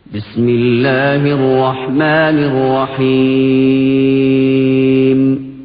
بسم الله الرحمن الرحيم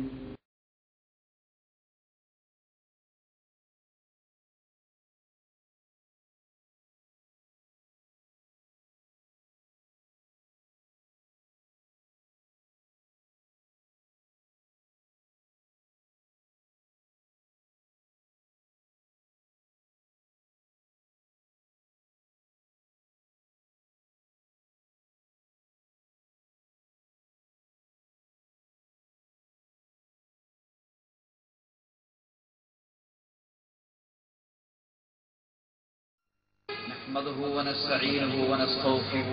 نحمده ونستعينه ونستغفره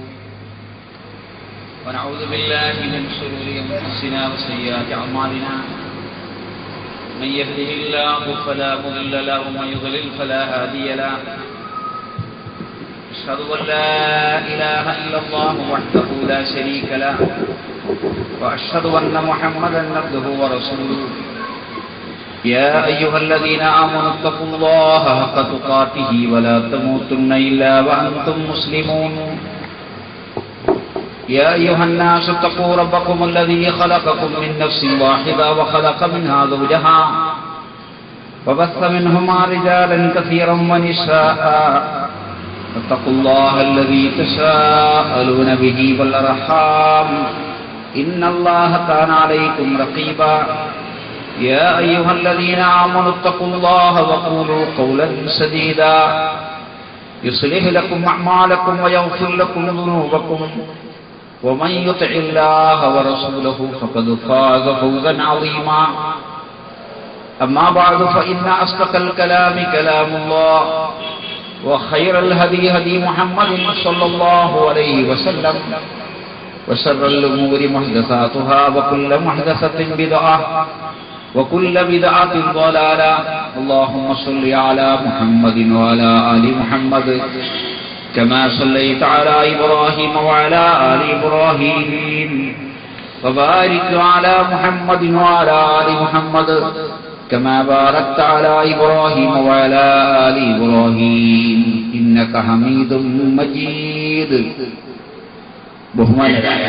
ونعوذ بالله من شرور انفسنا وسيئات اعمالنا من يهده الله فلا مضل له ومن يضلل فلا هادي له اشهد ان لا اله الا الله وحده لا شريك له واشهد ان محمدا عبده ورسوله يا أيها الذين آمنوا اتقوا الله حق تقاته ولا تموتن إلا وأنتم مسلمون يا أيها الناس اتقوا ربكم الذي خلقكم من نفس واحدة وخلق منها زوجها وبث منهما رجالا كثيرا ونساء واتقوا الله الذي تساءلون به والأرحام إن الله كان عليكم رقيبا يا أيها الذين آمنوا اتقوا الله وقولوا قولا سديدا يصلح لكم أعمالكم ويغفر لكم ذنوبكم ومن يطع الله ورسوله فقد فاز فوزا عظيما أما بعد فإن أصدق الكلام كلام الله وخير الهدي هدي محمد صلى الله عليه وسلم وشر الأمور محدثاتها وكل محدثة بدعة وكل بدعة ضلالة اللهم صل على محمد وعلى آل محمد كما صليت على إبراهيم وعلى آل إبراهيم وبارك على محمد وعلى آل محمد كما باركت على إبراهيم وعلى آل إبراهيم إنك حميد مجيد ബഹുമാനരായ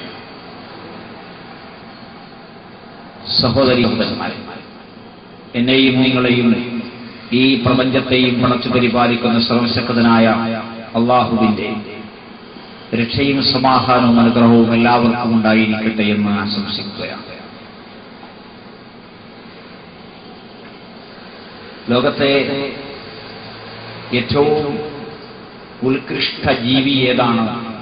സഹോദരി സഹോദരന്മാരെ എന്നെയും നിങ്ങളെയും ഈ പ്രപഞ്ചത്തെയും പണച്ചു പരിപാലിക്കുന്ന സർവശക്തനായ അള്ളാഹുവിന്റെ രക്ഷയും സമാധാനവും അനുഗ്രഹവും എല്ലാവർക്കും ഉണ്ടായിരിക്കട്ടെ എന്ന് ആശംസിക്കുകയാണ് ലോകത്തെ ഏറ്റവും ഉത്കൃഷ്ട ജീവി ഏതാണ്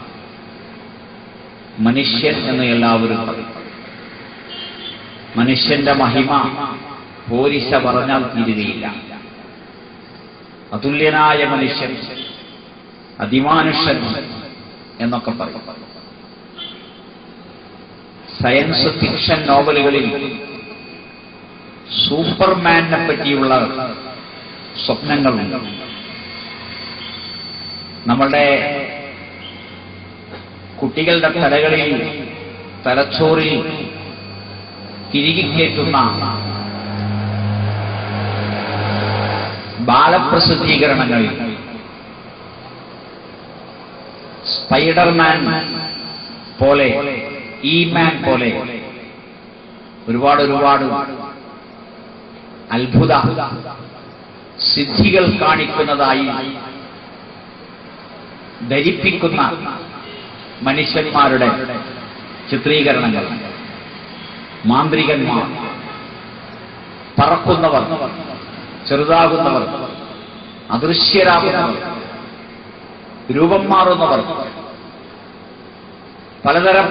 മനുഷ്യൻ എന്ന് എല്ലാവരും പറയും മനുഷ്യന്റെ മഹിമ പോരിശ പറഞ്ഞാൽ തീരുകയില്ല അതുല്യനായ മനുഷ്യൻ അതിമാനുഷ്യൻ എന്നൊക്കെ പറയും സയൻസ് ഫിക്ഷൻ നോവലുകളിൽ സൂപ്പർമാനെ പറ്റിയുള്ള സ്വപ്നങ്ങളുണ്ട് നമ്മളുടെ കുട്ടികളുടെ തലകളിൽ തലച്ചോറിൽ തിരികിക്കേറ്റുന്ന ബാലപ്രസിദ്ധീകരണങ്ങൾ സ്പൈഡർമാൻ പോലെ ഈ മാൻ പോലെ ഒരുപാട് ഒരുപാട് അത്ഭുത സിദ്ധികൾ കാണിക്കുന്നതായി ധരിപ്പിക്കുന്ന മനുഷ്യന്മാരുടെ ചിത്രീകരണങ്ങൾ മാന്ത്രികന്മാർ പറക്കുന്നവർ ചെറുതാകുന്നവർ അദൃശ്യരാകുന്നവർ രൂപം മാറുന്നവർ പലതരം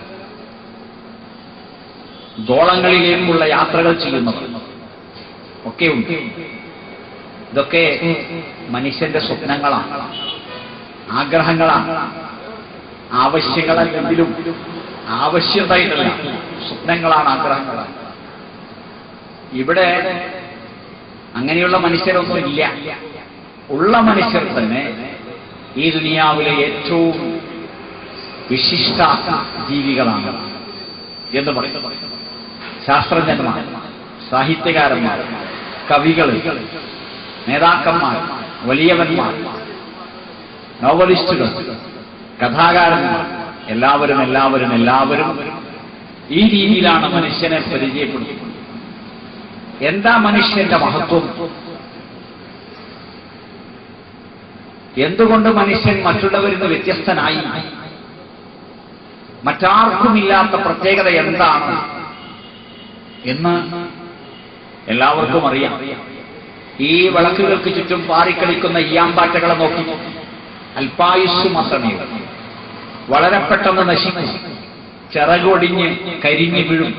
ഗോളങ്ങളിലേക്കുള്ള യാത്രകൾ ചെയ്യുന്നവർ ഒക്കെ ഉണ്ട് ഇതൊക്കെ മനുഷ്യന്റെ സ്വപ്നങ്ങളാണ് ആഗ്രഹങ്ങളാണ് ആവശ്യങ്ങളല്ലെങ്കിലും ആവശ്യതായിട്ടല്ല സ്വപ്നങ്ങളാണ് ആഗ്രഹങ്ങളാണ് ഇവിടെ അങ്ങനെയുള്ള മനുഷ്യരൊന്നും ഇല്ല ഉള്ള മനുഷ്യർ തന്നെ ഈ ദുനിയാവിലെ ഏറ്റവും വിശിഷ്ട ജീവികളാണ് എന്ന് പറയും ശാസ്ത്രജ്ഞന്മാർ സാഹിത്യകാരന്മാർ കവികൾ നേതാക്കന്മാർ വലിയവന്മാർ നോവലിസ്റ്റുകൾ കഥാകാരന്മാർ എല്ലാവരും എല്ലാവരും എല്ലാവരും ഈ രീതിയിലാണ് മനുഷ്യനെ പരിചയപ്പെടുത്തുന്നത് എന്താ മനുഷ്യന്റെ മഹത്വം എന്തുകൊണ്ട് മനുഷ്യൻ മറ്റുള്ളവരിൽ നിന്ന് വ്യത്യസ്തനായി മറ്റാർക്കുമില്ലാത്ത പ്രത്യേകത എന്താണ് എന്ന് എല്ലാവർക്കും അറിയാം ഈ വിളക്കുകൾക്ക് ചുറ്റും പാറിക്കളിക്കുന്ന ഈയാമ്പാറ്റകളെ നോക്കി അല്പായുസ് മാത്രമേ ഉള്ളൂ. വളരെ പെട്ടെന്ന് നശിക്കും ചിറകൊടിഞ്ഞ് കരിഞ്ഞു വീഴും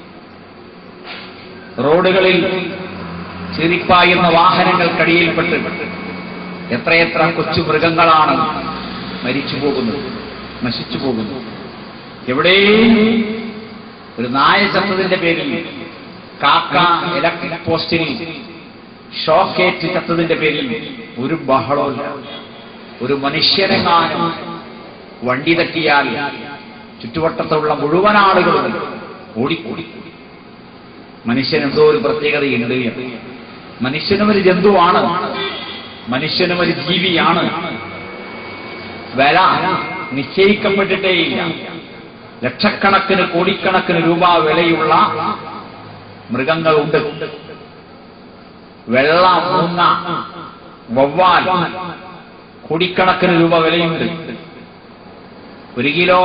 റോഡുകളിൽ ചിരിപ്പായുന്ന വാഹനങ്ങൾക്കടിയിൽപ്പെട്ട് എത്രയെത്ര കൊച്ചു മൃഗങ്ങളാണ് മരിച്ചു പോകുന്നത് നശിച്ചു പോകുന്നത് എവിടെയും ഒരു നായ ചത്തതിന്റെ പേരിൽ കാക്ക ഇലക്ട്രിക് പോസ്റ്റിൽ ഷോക്കേറ്റ് ചത്തതിന്റെ പേരിൽ ഒരു ബഹളമില്ല ഒരു മനുഷ്യനെങ്ങാനും വണ്ടി തട്ടിയാൽ ചുറ്റുവട്ടത്തുള്ള മുഴുവൻ ആളുകളും ഓടിക്കൂടി മനുഷ്യൻ എന്തോ ഒരു പ്രത്യേകതയുണ്ട് എന്ന്. മനുഷ്യനും ഒരു ജന്തുവാണ് മനുഷ്യനും ഒരു ജീവിയാണ് വില നിശ്ചയിക്കപ്പെട്ടിട്ടേയില്ല ലക്ഷക്കണക്കിന് കോടിക്കണക്കിന് രൂപ വിലയുള്ള മൃഗങ്ങളുണ്ട് വെള്ള മൂങ്ങ വവ്വാൽ കോടിക്കണക്കിന് രൂപ വിലയുണ്ട് ഒരു കിലോ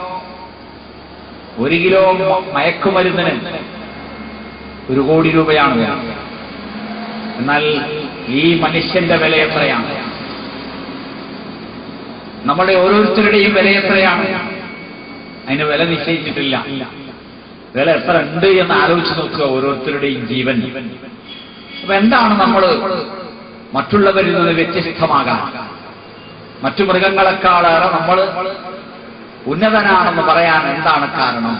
ഒരു കിലോ മയക്കുമരുന്നിന് ഒരു കോടി രൂപയാണ് വില. എന്നാൽ ഈ മനുഷ്യന്റെ വില എത്രയാണ് നമ്മുടെ ഓരോരുത്തരുടെയും വില എത്രയാണ് അതിന് വില നിശ്ചയിച്ചിട്ടില്ല വില എത്ര ഉണ്ട് എന്ന് ആലോചിച്ച് നോക്കുക ഓരോരുത്തരുടെയും ജീവൻ അപ്പൊ എന്താണ് നമ്മൾ മറ്റുള്ളവരിൽ നിന്ന് വ്യത്യസ്തമാകാൻ മറ്റു മൃഗങ്ങളെക്കാളേറെ നമ്മൾ ഉന്നതനാണെന്ന് പറയാൻ എന്താണ് കാരണം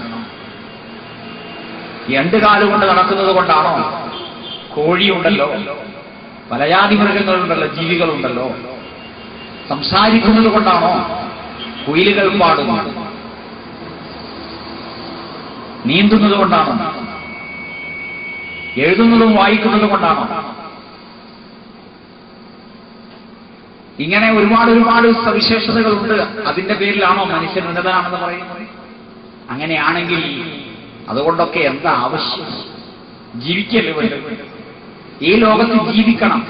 ഈ രണ്ട് കാലുകൊണ്ട് നടക്കുന്നത് കൊണ്ടാണോ കോഴിയുണ്ടല്ലോ പലജാതി മൃഗങ്ങളുണ്ടല്ലോ ജീവികളുണ്ടല്ലോ സംസാരിക്കുന്നത് കൊണ്ടാണോ കുയിലുകൾ പാടുന്നു നീന്തുന്നത് കൊണ്ടാണോ എഴുതുന്നതും വായിക്കുന്നതും കൊണ്ടാണോ ഇങ്ങനെ ഒരുപാട് ഒരുപാട് സവിശേഷതകളുണ്ട് അതിന്റെ പേരിലാണോ മനുഷ്യൻ ഉന്നതനാണെന്ന് പറയുന്നത് അങ്ങനെയാണെങ്കിൽ അതുകൊണ്ടൊക്കെ എന്താ ആവശ്യം ജീവിക്കല്ലേ വേണ്ടത് ഈ ലോകത്ത് ജീവിക്കണം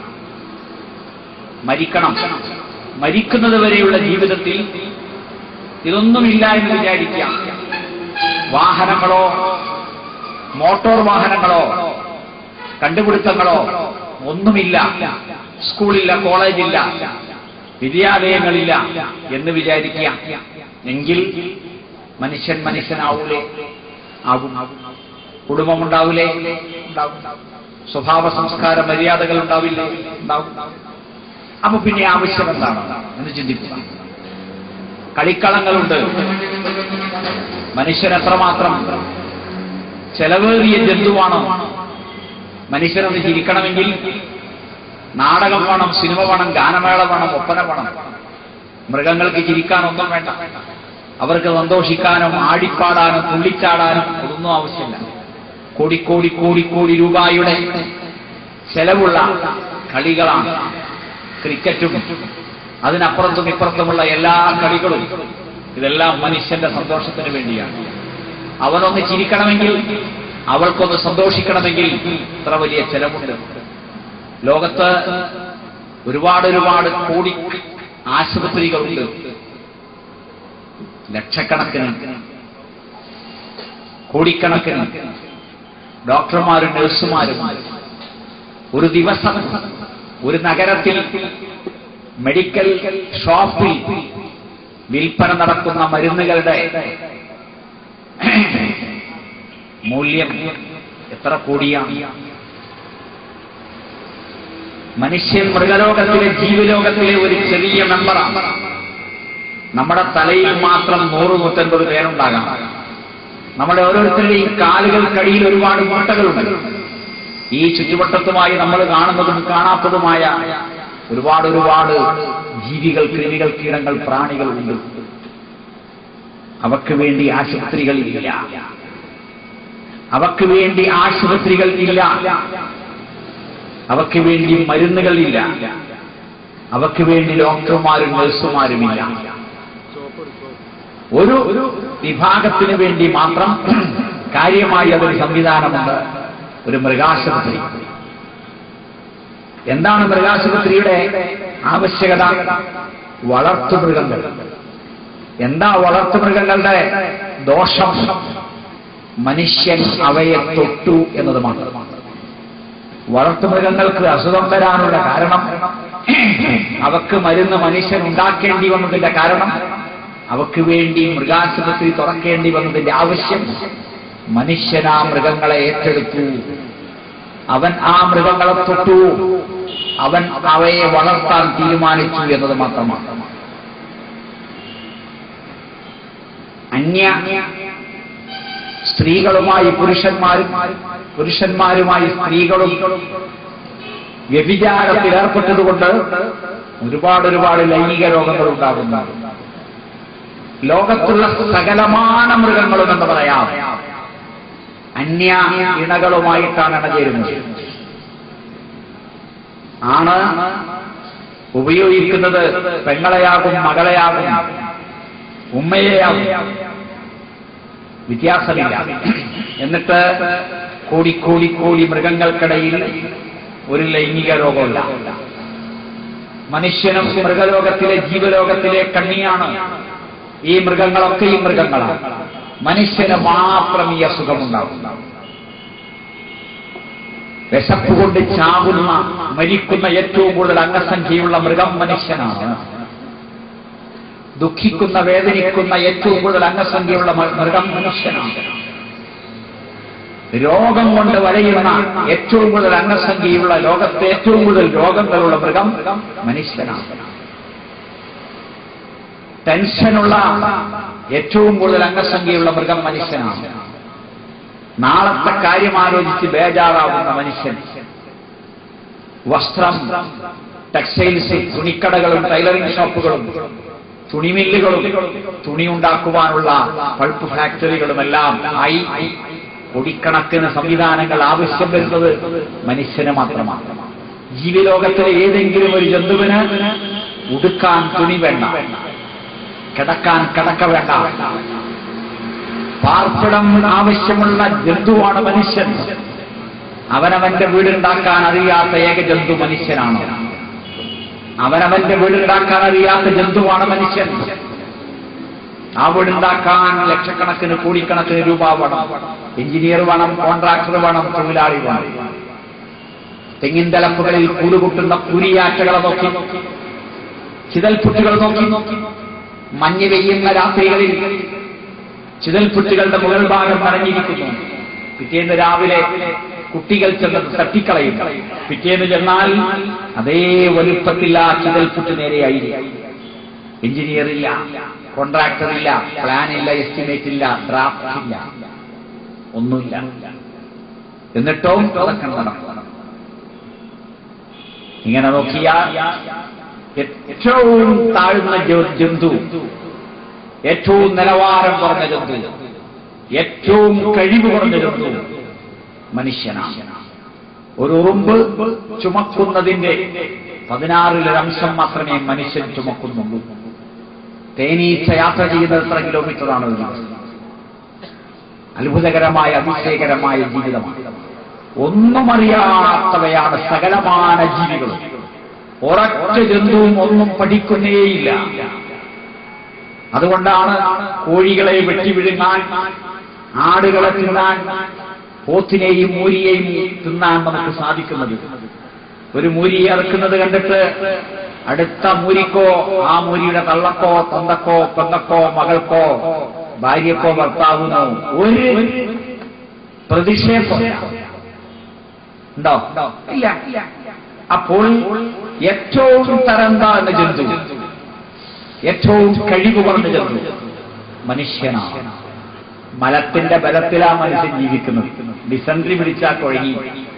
മരിക്കണം മരിക്കുന്നത് വരെയുള്ള ജീവിതത്തിൽ ഇതൊന്നുമില്ല എന്ന് വിചാരിക്കാം വാഹനങ്ങളോ മോട്ടോർ വാഹനങ്ങളോ കണ്ടുപിടുത്തങ്ങളോ ഒന്നുമില്ല സ്കൂളില്ല കോളേജില്ല വിദ്യാലയങ്ങളില്ല എന്ന് വിചാരിക്കുക എങ്കിൽ മനുഷ്യൻ മനുഷ്യനാവൂലേ ആകും കുടുംബമുണ്ടാവില്ലേ ഉണ്ടാവും സ്വഭാവ സംസ്കാര മര്യാദകൾ ഉണ്ടാവില്ലേ ഉണ്ടാവും അപ്പൊ പിന്നെ ആവശ്യം എന്താണ് എന്ന് ചിന്തിക്കുക കളിക്കളങ്ങളുണ്ട് മനുഷ്യൻ എത്രമാത്രം ചെലവേറിയ ജന്തുവാണോ മനുഷ്യനൊന്ന് ചിരിക്കണമെങ്കിൽ നാടകം വേണം സിനിമ വേണം ഗാനമേള വേണം ഒപ്പന വേണം മൃഗങ്ങൾക്ക് ചിരിക്കാനൊന്നും വേണ്ട അവർക്ക് സന്തോഷിക്കാനും ആടിപ്പാടാനും തുള്ളിച്ചാടാനും ഒന്നും ആവശ്യമില്ല കോടി കോടി കോടി കോടി രൂപയുടെ ചെലവുള്ള കളികളാണ് ക്രിക്കറ്റും അതിനപ്പുറത്തും ഇപ്പുറത്തുമുള്ള എല്ലാ കളികളും ഇതെല്ലാം മനുഷ്യന്റെ സന്തോഷത്തിന് വേണ്ടിയാണ് അവനൊന്ന് ചിരിക്കണമെങ്കിൽ അവൾക്കൊന്ന് സന്തോഷിക്കണമെങ്കിൽ ഇത്ര വലിയ ചെലവുണ്ട് ലോകത്ത് ഒരുപാട് ഒരുപാട് കോടി ആശുപത്രികളുണ്ട് ലക്ഷക്കണക്കിന് കോടിക്കണക്കിന് ഡോക്ടർമാരും നഴ്സുമാരും ഒരു ദിവസം ഒരു നഗരത്തിൽ മെഡിക്കൽ ഷോപ്പിൽ വിൽപ്പന നടക്കുന്ന മരുന്നുകളുടെ മൂല്യം എത്ര കോടിയാണ് മനുഷ്യൻ മൃഗലോകത്തിലെ ജീവലോകത്തിലെ ഒരു ചെറിയ മെമ്പറാണ് നമ്മുടെ തലയിൽ മാത്രം നൂറ് നൂറ്റൻപത് പേരുണ്ടാകാം നമ്മുടെ ഓരോരുത്തരുടെയും കാലുകൾക്കടിയിൽ ഒരുപാട് മുട്ടകളുണ്ട് ഈ ചുറ്റുവട്ടത്തുമായി നമ്മൾ കാണുന്നതും കാണാത്തതുമായ ഒരുപാട് ഒരുപാട് ജീവികൾ കൃമികൾ കീടങ്ങൾ പ്രാണികൾ ഉണ്ട് അവക്ക് വേണ്ടി ആശുപത്രികൾ ഇല്ല അവക്ക് വേണ്ടി ആശുപത്രികൾ ഇല്ല അവക്ക് വേണ്ടി മരുന്നുകൾ ഇല്ല അവക്ക് വേണ്ടി ഡോക്ടർമാരും നഴ്സുമാരുമില്ല ഒരു വിഭാഗത്തിന് വേണ്ടി മാത്രം കാര്യമായി അതൊരു സംവിധാനമുണ്ട് ഒരു മൃഗാശുപത്രി എന്താണ് മൃഗാശുപത്രിയുടെ ആവശ്യകത വളർത്തുമൃഗങ്ങൾ എന്താ വളർത്തുമൃഗങ്ങളുടെ ദോഷം മനുഷ്യൻ അവയെ തൊട്ടു എന്നത് മാത്രമാണ് വളർത്തുമൃഗങ്ങൾക്ക് അസുഖം വരാനുള്ള കാരണം അവക്ക് മരുന്ന് മനുഷ്യൻ ഉണ്ടാക്കേണ്ടി വന്നതിന്റെ കാരണം അവക്ക് വേണ്ടി മൃഗാശുപത്രി തുറക്കേണ്ടി വന്നതിന്റെ ആവശ്യം മനുഷ്യൻ ആ മൃഗങ്ങളെ ഏറ്റെടുത്തു അവൻ ആ മൃഗങ്ങളെ തൊട്ടു അവൻ അവയെ വളർത്താൻ തീരുമാനിച്ചു എന്നത് മാത്രമാണ് അന്യ സ്ത്രീകളുമായി പുരുഷന്മാരും പുരുഷന്മാരുമായി സ്ത്രീകളും വ്യഭിചാരത്തിൽ ഏർപ്പെട്ടതുകൊണ്ട് ഒരുപാട് ഒരുപാട് ലൈംഗിക രോഗങ്ങൾ ഉണ്ടാകുന്നു ലോകത്തുള്ള സകലമാന മൃഗങ്ങളും എന്ന് പറയാം അന്യ ഇണകളുമായിട്ടാണ് ഇണചേരുന്നത് ആണ് ഉപയോഗിക്കുന്നത് പെങ്ങളെയാകും മകളെയാകും ഉമ്മയെയാകും വ്യത്യാസമില്ല എന്നിട്ട് കോടി കോടി കോടി മൃഗങ്ങൾക്കിടയിൽ ഒരു ലൈംഗിക രോഗമില്ല മനുഷ്യനും മൃഗലോകത്തിലെ ജീവലോകത്തിലെ കണ്ണിയാണ് ഈ മൃഗങ്ങളൊക്കെ ഈ മൃഗങ്ങളാണ് മനുഷ്യന് മാത്രം ഈ അസുഖമുണ്ടാകും വിശപ്പ് കൊണ്ട് ചാവുന്ന മരിക്കുന്ന ഏറ്റവും കൂടുതൽ അംഗസംഖ്യയുള്ള മൃഗം മനുഷ്യനാണ് ദുഃഖിക്കുന്ന വേദനിക്കുന്ന ഏറ്റവും കൂടുതൽ അംഗസംഖ്യയുള്ള മ- മൃഗം മനുഷ്യനാണ് രോഗം കൊണ്ട് വലയുന്ന ഏറ്റവും കൂടുതൽ അംഗസംഖ്യയുള്ള ലോകത്തെ ഏറ്റവും കൂടുതൽ രോഗങ്ങളുള്ള മൃഗം മനുഷ്യനാണ് ടെൻഷനുള്ള ഏറ്റവും കൂടുതൽ അംഗസംഖ്യയുള്ള മൃഗം മനുഷ്യനാണ് നാളത്തെ കാര്യം ആലോചിച്ച് ബേജാറാവുന്ന മനുഷ്യൻ വസ്ത്രം ടെക്സ്റ്റൈൽസ് തുണിക്കടകളും ടൈലറിംഗ് ഷോപ്പുകളും തുണിമില്ലുകളും തുണി ഉണ്ടാക്കുവാനുള്ള പൾപ്പ് ഫാക്ടറികളുമെല്ലാം ആയി കൊടിക്കണക്കിന് സംവിധാനങ്ങൾ ആവശ്യം വരുന്നത് മനുഷ്യന് മാത്രമാണ് ജീവിലോകത്തിലെ ഏതെങ്കിലും ഒരു ജന്തുവിന് ഉടുക്കാൻ തുണി വേണ്ട കിടക്കാൻ കിടക്ക വേണ്ട പാർപ്പിടം ആവശ്യമുള്ള ജന്തുവാണ് മനുഷ്യൻ അവനവന്റെ വീടുണ്ടാക്കാൻ അറിയാത്ത ഏക ജന്തു മനുഷ്യനാണ് അവനവന്റെ വീടുണ്ടാക്കാൻ അറിയാത്ത ജന്തുവാണ് മനുഷ്യൻ ആ വീടുണ്ടാക്കാൻ ലക്ഷക്കണക്കിന് കോടിക്കണക്കിന് രൂപ വേണം എഞ്ചിനീയർ വേണം കോൺട്രാക്ടർ വേണം തൊഴിലാളി വേണം തെങ്ങിൻ തലപ്പുകളിൽ കൂലുകുട്ടുന്ന കുരിയാറ്റകളെ നോക്കി ചിതൽപുറ്റുകൾ നോക്കി മഞ്ഞ് പെയ്യുന്ന രാത്രികളിൽ ചിതൽപുറ്റുകളുടെ മുകൾ ഭാഗം നനഞ്ഞിരിക്കുന്നു പിറ്റേന്ന് രാവിലെ കുട്ടികൾ ചെന്നത് തട്ടിക്കളയും പിറ്റേന്ന് ചെന്നാൽ അതേ വലുപ്പത്തിൽ ആ ചിതൽപുറ്റ് നേരെയായിരിക്കും എഞ്ചിനീയർ ഇല്ല കോൺട്രാക്ടർ ഇല്ല പ്ലാൻ ഇല്ല എസ്റ്റിമേറ്റ് ഇല്ല ഡ്രാഫ്റ്റ് ഇല്ല ഒന്നുമില്ല എന്നിട്ടും അതൊക്കെ നടക്കണം ഇങ്ങനെ നോക്കിയാൽ ഏറ്റവും താഴ്ന്ന ജ- ജന്തു ഏറ്റവും നിലവാരം കുറഞ്ഞ ജന്തു ഏറ്റവും കഴിവ് കുറഞ്ഞ ജന്തു മനുഷ്യനാണ് ഒരു ഉറുമ്പ് ചുമക്കുന്നതിന്റെ പതിനാറിലൊരംശം മാത്രമേ മനുഷ്യൻ ചുമക്കുന്നുള്ളൂ തേനീച്ച യാത്ര ചെയ്യുന്നത് എത്ര കിലോമീറ്ററാണ് ഒരു ദിവസം അത്ഭുതകരമായ അതിശയകരമായ ജീവിതമാണ് ഒന്നും അറിയാത്തവയാണ് സകലമാന ജീവികളും ഒരൊറ്റ ജന്തുവും ഒന്നും പഠിക്കുന്നേയില്ല അതുകൊണ്ടാണ് കോഴികളെ വെട്ടി വിഴുങ്ങാൻ ആടുകളെ തിന്നാൻ പോത്തിനെയും മൂരിയെയും തിന്നാൻ നമുക്ക് സാധിക്കുന്നത് ഒരു മൂരിയെ ഇറക്കുന്നത് കണ്ടിട്ട് അടുത്ത മൂരിക്കോ ആ മൂരിയുടെ തള്ളക്കോ തന്തക്കോ പെങ്ങക്കോ മകൾക്കോ ഭാര്യക്കോ ഭർത്താവിനോ ഒരു പ്രതിഷേധം ഉണ്ടോ ഇല്ല അപ്പോൾ ഏറ്റവും തരം താഴ്ന്ന ജന്തു ഏറ്റവും കഴിവ് കുറഞ്ഞ ജന്തു മനുഷ്യനാണ് മലത്തിന്റെ ബലത്തിലാ മനുഷ്യൻ ജീവിക്കുന്നത് ഡിസൻട്രി പിടിച്ചാൽ കുഴങ്ങി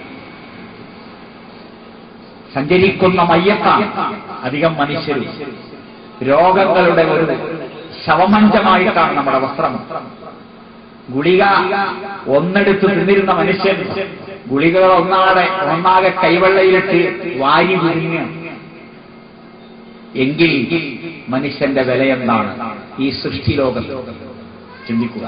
സഞ്ചരിക്കുന്ന മയ്യത്താണ് അധികം മനുഷ്യരും രോഗങ്ങളുടെ ഒരു ശവമഞ്ചമായിട്ടാണ് നമ്മുടെ വസ്ത്രം ഗുളിക ഒന്നെടുത്ത് തിന്നിരുന്ന മനുഷ്യൻ ഗുളികകൾ ഒന്നാടെ ഒന്നാകെ കൈവെള്ളയിലിട്ട് വാരി വിരിഞ്ഞ് എങ്കിൽ മനുഷ്യന്റെ വില എന്താണ് ഈ സൃഷ്ടി ലോകം ചിന്തിക്കുക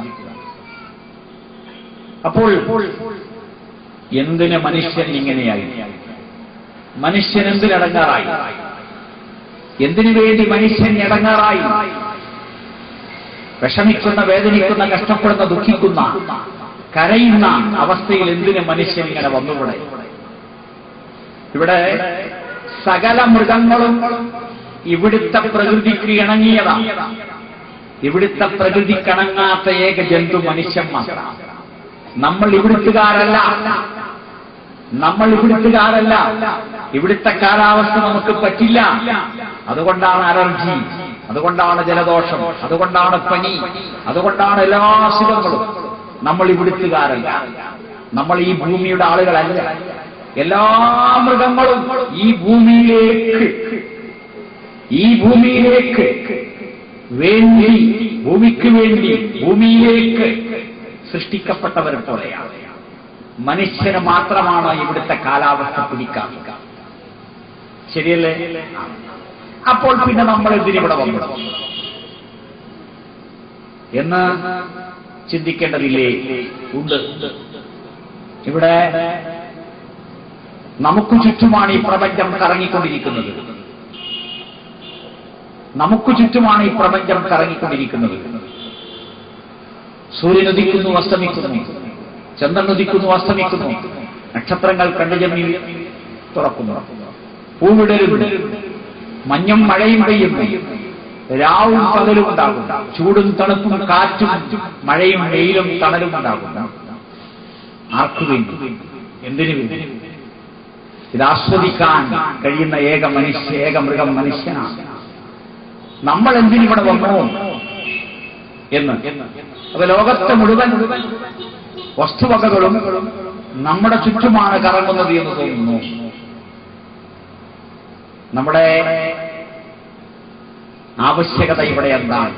അപ്പോൾ എന്തിന് മനുഷ്യൻ ഇങ്ങനെയായി മനുഷ്യൻ എന്തിനടങ്ങാറായി എന്തിനു വേണ്ടി മനുഷ്യൻ ഇടങ്ങാറായി വിഷമിക്കുന്ന വേദനിക്കുന്ന കഷ്ടപ്പെടുന്ന ദുഃഖിക്കുന്ന കരയുന്ന അവസ്ഥയിൽ എന്തിന് മനുഷ്യൻ ഇങ്ങനെ വന്നുകൂടെ ഇവിടെ സകല മൃഗങ്ങളും ഇവിടുത്തെ പ്രകൃതിക്ക് ഇണങ്ങിയതാണ് ഇവിടുത്തെ പ്രകൃതിക്കണങ്ങാത്ത ഏക ജന്തു മനുഷ്യൻ മാത്രം നമ്മൾ ഇവിടുത്തുകാരല്ല നമ്മൾ ഇവിടുത്തുകാരല്ല ഇവിടുത്തെ കാലാവസ്ഥ നമുക്ക് പറ്റില്ല അതുകൊണ്ടാണ് അലർജി അതുകൊണ്ടാണ് ജലദോഷം അതുകൊണ്ടാണ് പനി അതുകൊണ്ടാണ് എല്ലാ അസുഖങ്ങളും നമ്മൾ ഇവിടുത്തുകാരല്ല നമ്മൾ ഈ ഭൂമിയുടെ ആളുകളല്ല എല്ലാ മൃഗങ്ങളും ഈ ഭൂമിയിലേക്ക് ഈ ഭൂമിയിലേക്ക് വേണ്ടി ഭൂമിക്ക് വേണ്ടി ഭൂമിയിലേക്ക് സൃഷ്ടിക്കപ്പെട്ടവർ പോലെയാണ് മനുഷ്യന് മാത്രമാണ് ഇവിടുത്തെ കാലാവസ്ഥ പിടിക്കാവുക ശരിയല്ലേ അപ്പോൾ പിന്നെ നമ്മൾ ഇതിനിവിടെ വന്നു എന്ന് ചിന്തിക്കേണ്ടതില്ലേ ഉണ്ട് ഇവിടെ നമുക്ക് ചുറ്റുമാണ് ഈ പ്രപഞ്ചം കറങ്ങിക്കൊണ്ടിരിക്കുന്നത് നമുക്ക് ചുറ്റുമാണ് ഈ പ്രപഞ്ചം കറങ്ങിക്കൊണ്ടിരിക്കുന്നത് സൂര്യൻ ഉദിക്കുന്നു അസ്തമിക്കുന്നു ചന്ദ്രൻ ഉദിക്കുന്നു അസ്തമിക്കുന്നു നക്ഷത്രങ്ങൾ കണ്ടുജമ്മി തുറക്കുന്നു പൂവിടരുന്നു മഞ്ഞും മഴയും പെയ്യുന്നു രാവും പകലും ഉണ്ടാകും ചൂടും തണുപ്പും കാറ്റും മഴയും വെയിലും തണലും ഉണ്ടാകും ആർക്കു വേണ്ടി എന്തിനു വേണ്ടി ഇത് ആസ്വദിക്കാൻ കഴിയുന്ന ഏക മനുഷ്യ ഏക മൃഗം മനുഷ്യനാണ് നമ്മൾ എന്തിനിവിടെ വന്നു എന്ന് അപ്പൊ ലോകത്തെ മുഴുവൻ വസ്തുവകകളും നമ്മുടെ ചുറ്റുമാണ് കറങ്ങുന്നത് എന്ന് തോന്നുന്നു നമ്മുടെ ആവശ്യകത ഇവിടെ എന്താണ്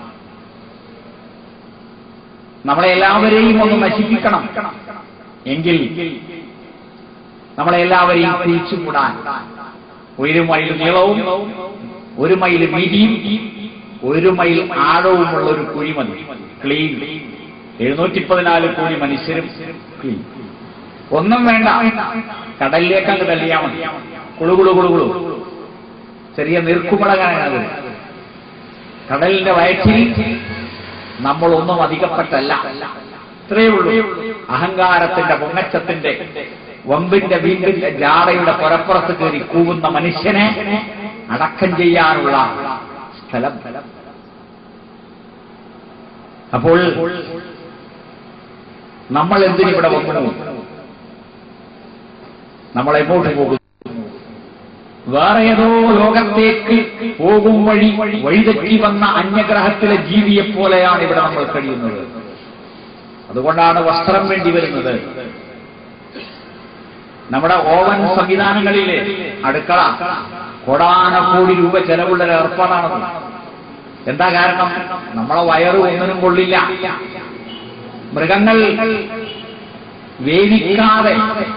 നമ്മളെ എല്ലാവരെയും ഒന്ന് നശിപ്പിക്കണം എങ്കിൽ നമ്മളെ എല്ലാവരെയും കുഴിച്ചുകൂടാൻ ഒരു മൈൽ നീളവും ഒരു മൈൽ വീതിയും ഒരു മൈൽ ആഴവുമുള്ള ഒരു കുഴി മതി ക്ലീൻ എഴുന്നൂറ്റി പതിനാല് കോടി മനുഷ്യരും ക്ലീൻ ഒന്നും വേണ്ട കടലിലേക്ക് അങ്ങ് തള്ളിയാ മതി കുളുകുളു കുളുകുളു ചെറിയ നീർക്കുമളകാണത് കടലിന്റെ വയറ്റിൽ നമ്മളൊന്നും അധികപ്പെട്ടല്ല ഇത്രയേ ഉള്ളൂ അഹങ്കാരത്തിന്റെ പൊങ്ങച്ചത്തിന്റെ വമ്പിന്റെ വീണ്ടിന്റെ ജാടയുടെ പുറപ്പുറത്ത് കയറി കൂവുന്ന മനുഷ്യനെ അടക്കം ചെയ്യാനുള്ള സ്ഥലം അപ്പോൾ നമ്മൾ എന്തിനിവിടെ വന്നു നമ്മൾ എങ്ങോട്ട് പോകുന്നു വേറെ ഏതോ ലോകത്തേക്ക് പോകും വഴി വഴിതെറ്റി വന്ന അന്യഗ്രഹത്തിലെ ജീവിയെ പോലെയാണ് ഇവിടെ നമ്മൾ കഴിയുന്നത് അതുകൊണ്ടാണ് വസ്ത്രം വേണ്ടി വരുന്നത് നമ്മുടെ ഓവൻ സംവിധാനങ്ങളിലെ അടുക്കള കോടാന കോടി രൂപ ചെലവുള്ള ഒരു ഏർപ്പാടാണത് എന്താ കാരണം നമ്മളെ വയറ് ഒന്നിനും കൊള്ളില്ല മൃഗങ്ങൾ വേവിക്കാതെ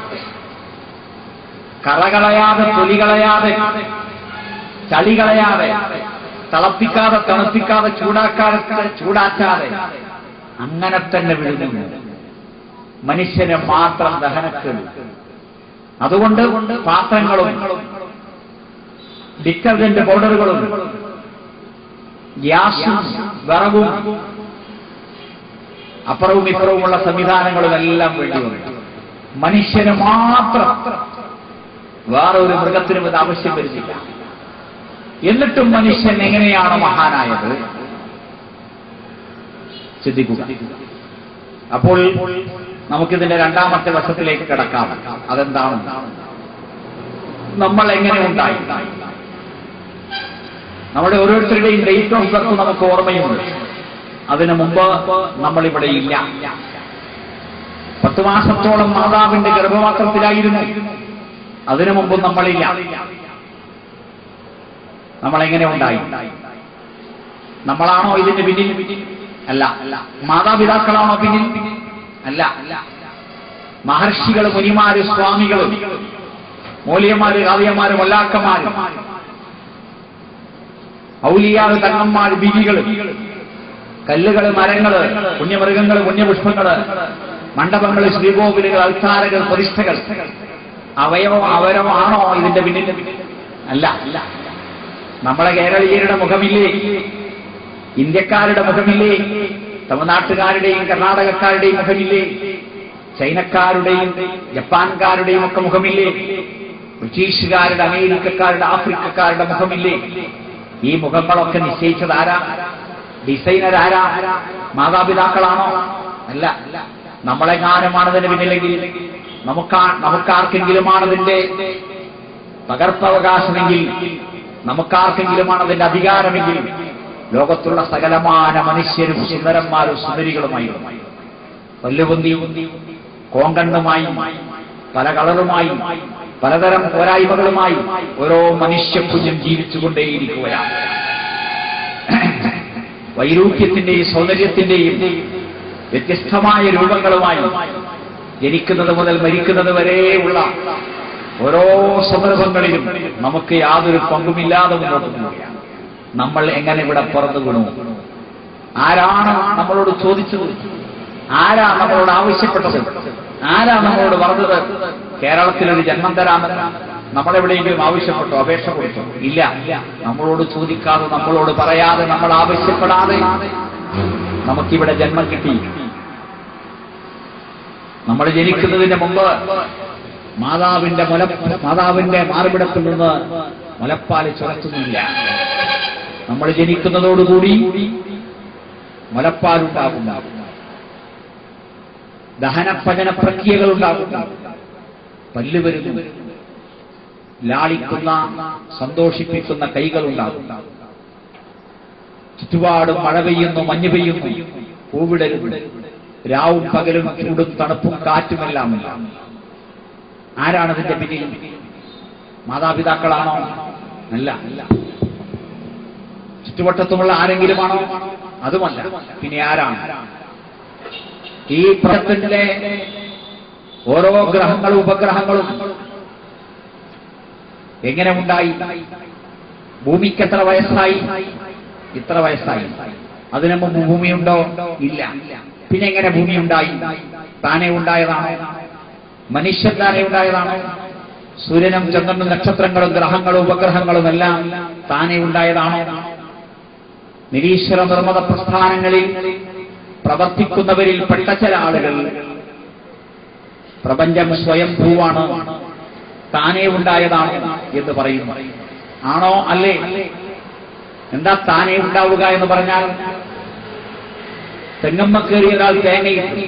കറകളയാതെ തൊലികളയാതെ ചളികളയാതെ തിളപ്പിക്കാതെ തണുപ്പിക്കാതെ ചൂടാക്കാതെ ചൂടാക്കാതെ അങ്ങനെ തന്നെ വിടുന്നു മനുഷ്യന് മാത്രം ദഹനക്കേട് അതുകൊണ്ട് പാത്രങ്ങളും ഡിറ്റർജന്റ് പൗഡറുകളും ഗ്യാസും വിറകും അപ്പുറവും ഇപ്പുറവുമുള്ള സംവിധാനങ്ങളും എല്ലാം വേണ്ടി വന്നു മനുഷ്യന് മാത്രം വേറെ ഒരു മൃഗത്തിനും ഇത് ആവശ്യം വരുന്നില്ല എന്നിട്ടും മനുഷ്യൻ എങ്ങനെയാണ് മഹാനായത് ചിന്തിക്കുക അപ്പോൾ നമുക്കിതിന്റെ രണ്ടാമത്തെ വശത്തിലേക്ക് കിടക്കാം അതെന്താണ് നമ്മൾ എങ്ങനെ ഉണ്ടായി നമ്മുടെ ഓരോരുത്തരുടെയും ഡേറ്റ് ഓഫ് ബർത്ത് നമുക്ക് ഓർമ്മയുണ്ട് അതിനു മുമ്പ് നമ്മളിവിടെ ഇല്ല പത്ത് മാസത്തോളം മാതാവിന്റെ ഗർഭപാത്രത്തിലായിരുന്നു അതിനു മുമ്പ് നമ്മളില്ല നമ്മളെങ്ങനെ ഉണ്ടായി നമ്മളാണോ ഇതിന് പിന്നിൽ അല്ല മാതാപിതാക്കളാണോ പിന്നിൽ അല്ല മഹർഷികൾ മുനിമാര് സ്വാമികളും മൂല്യന്മാര് കാവ്യന്മാര് വല്ലാക്കന്മാര് ഔലിയാവ് തങ്ങന്മാർ ബീവികൾ കല്ലുകള് മരങ്ങള് പുണ്യമൃഗങ്ങള് പുണ്യപുഷ്പങ്ങള് മണ്ഡപങ്ങള് ശ്രീകോവിലുകൾ അൽത്താരകൾ പ്രതിഷ്ഠകൾ അവയവം അവരമാണോ ഇതിന്റെ പിന്നിൽ അല്ല നമ്മളെ കേരളീയരുടെ മുഖമില്ലേ ഇന്ത്യക്കാരുടെ മുഖമില്ലേ തമിഴ്നാട്ടുകാരുടെയും കർണാടകക്കാരുടെയും മുഖമില്ലേ ചൈനക്കാരുടെയും ജപ്പാൻകാരുടെയും ഒക്കെ മുഖമില്ലേ ബ്രിട്ടീഷുകാരുടെ അമേരിക്കക്കാരുടെ ആഫ്രിക്കക്കാരുടെ മുഖമില്ലേ ഈ മുഖങ്ങളൊക്കെ നിശ്ചയിച്ചത് ആരാ ഡിസൈനർ ആരാ മാതാപിതാക്കളാണോ അല്ല നമ്മളെങ്ങാനുമാണതിന് പിന്നിലെങ്കിൽ നമുക്കാ നമുക്കാർക്കെങ്കിലുമാണതിന്റെ പകർപ്പവകാശമെങ്കിൽ നമുക്കാർക്കെങ്കിലുമാണ് അതിന്റെ അധികാരമെങ്കിൽ ലോകത്തുള്ള സകലമാന മനുഷ്യരും സുന്ദരന്മാരും സുന്ദരികളുമായിരുന്നു പല്ലുപൊന്തിയും കോങ്കണ്ണുമായി പല കളറുമായി പലതരം പോരായ്മകളുമായി ഓരോ മനുഷ്യക്കുഞ്ഞും ജീവിച്ചുകൊണ്ടേയിരിക്കുകയാണ് വൈരൂപ്യത്തിന്റെയും സൗന്ദര്യത്തിന്റെയും വ്യത്യസ്തമായ രൂപങ്ങളുമായി ജനിക്കുന്നത് മുതൽ മരിക്കുന്നത് വരെയുള്ള ഓരോ സന്ദർഭങ്ങളിലും നമുക്ക് യാതൊരു പങ്കുമില്ലാതെ മുന്നോട്ട് പോവുകയാണ് നമ്മൾ എങ്ങനെ ഇവിടെ പുറത്തു വീണു ആരാണ് നമ്മളോട് ചോദിച്ചത് ആരാ നമ്മളോട് ആവശ്യപ്പെട്ടത് ആരാ നമ്മളോട് പറഞ്ഞത് കേരളത്തിലൊരു ജന്മം തരാമെന്ന് നമ്മളെവിടെയെങ്കിലും ആവശ്യപ്പെട്ടോ അപേക്ഷ കൊടുത്തോ ഇല്ല നമ്മളോട് ചോദിക്കാതെ നമ്മളോട് പറയാതെ നമ്മൾ ആവശ്യപ്പെടാതെ നമുക്കിവിടെ ജന്മം കിട്ടി നമ്മൾ ജനിക്കുന്നതിന് മുമ്പ് മാതാവിന്റെ മുല മാതാവിന്റെ മാറിവിടത്തിൽ നിന്ന് മുലപ്പാൽ ചുരത്തുന്നില്ല നമ്മൾ ജനിക്കുന്നതോടുകൂടി മുലപ്പാലുണ്ടാകും ദഹനപചന പ്രക്രിയകൾ ഉണ്ടാകും പല്ല് വരുന്നു ലാളിക്കുന്ന സന്തോഷിപ്പിക്കുന്ന കൈകളുണ്ടാകും ചുറ്റുപാടും മഴ പെയ്യുന്നു മഞ്ഞ് പെയ്യുന്നു പൂവിടരുന്നു രാവും പകലും ചൂടും തണുപ്പും കാറ്റുമെല്ലാം ആരാണ് ഇതിന്റെ പിന്നിൽ മാതാപിതാക്കളാണോ അല്ല ചുറ്റുവട്ടത്തുമുള്ള ആരെങ്കിലുമാണോ അതുമല്ല പിന്നെ ആരാണ് ഈ പ്രപഞ്ചത്തിലെ ഓരോ ഗ്രഹങ്ങളും ഉപഗ്രഹങ്ങളും എങ്ങനെ ഉണ്ടായി ഭൂമിക്ക് എത്ര വയസ്സായി ഇത്ര വയസ്സായി അതിനു മുമ്പ് ഭൂമിയുണ്ടോ ഇല്ല പിന്നെ എങ്ങനെ ഭൂമി ഉണ്ടായി താനെ ഉണ്ടായതാണോ മനുഷ്യൻ താനെ ഉണ്ടായതാണോ സൂര്യനും ചന്ദ്രനും നക്ഷത്രങ്ങളും ഗ്രഹങ്ങളും ഉപഗ്രഹങ്ങളും എല്ലാം താനെ ഉണ്ടായതാണോ നിരീശ്വര നിർമ്മത പ്രസ്ഥാനങ്ങളിൽ പ്രവർത്തിക്കുന്നവരിൽ പെട്ട ചില ആളുകൾ പ്രപഞ്ചം സ്വയം ഭൂവാണ് താനേ ഉണ്ടായതാണ് എന്ന് പറയുന്നു ആണോ അല്ലേ എന്താ താനേ ഉണ്ടാവുക എന്ന് പറഞ്ഞാൽ തെങ്ങമ്മ കയറിയ ഒരാൾ തേങ്ങയിട്ട്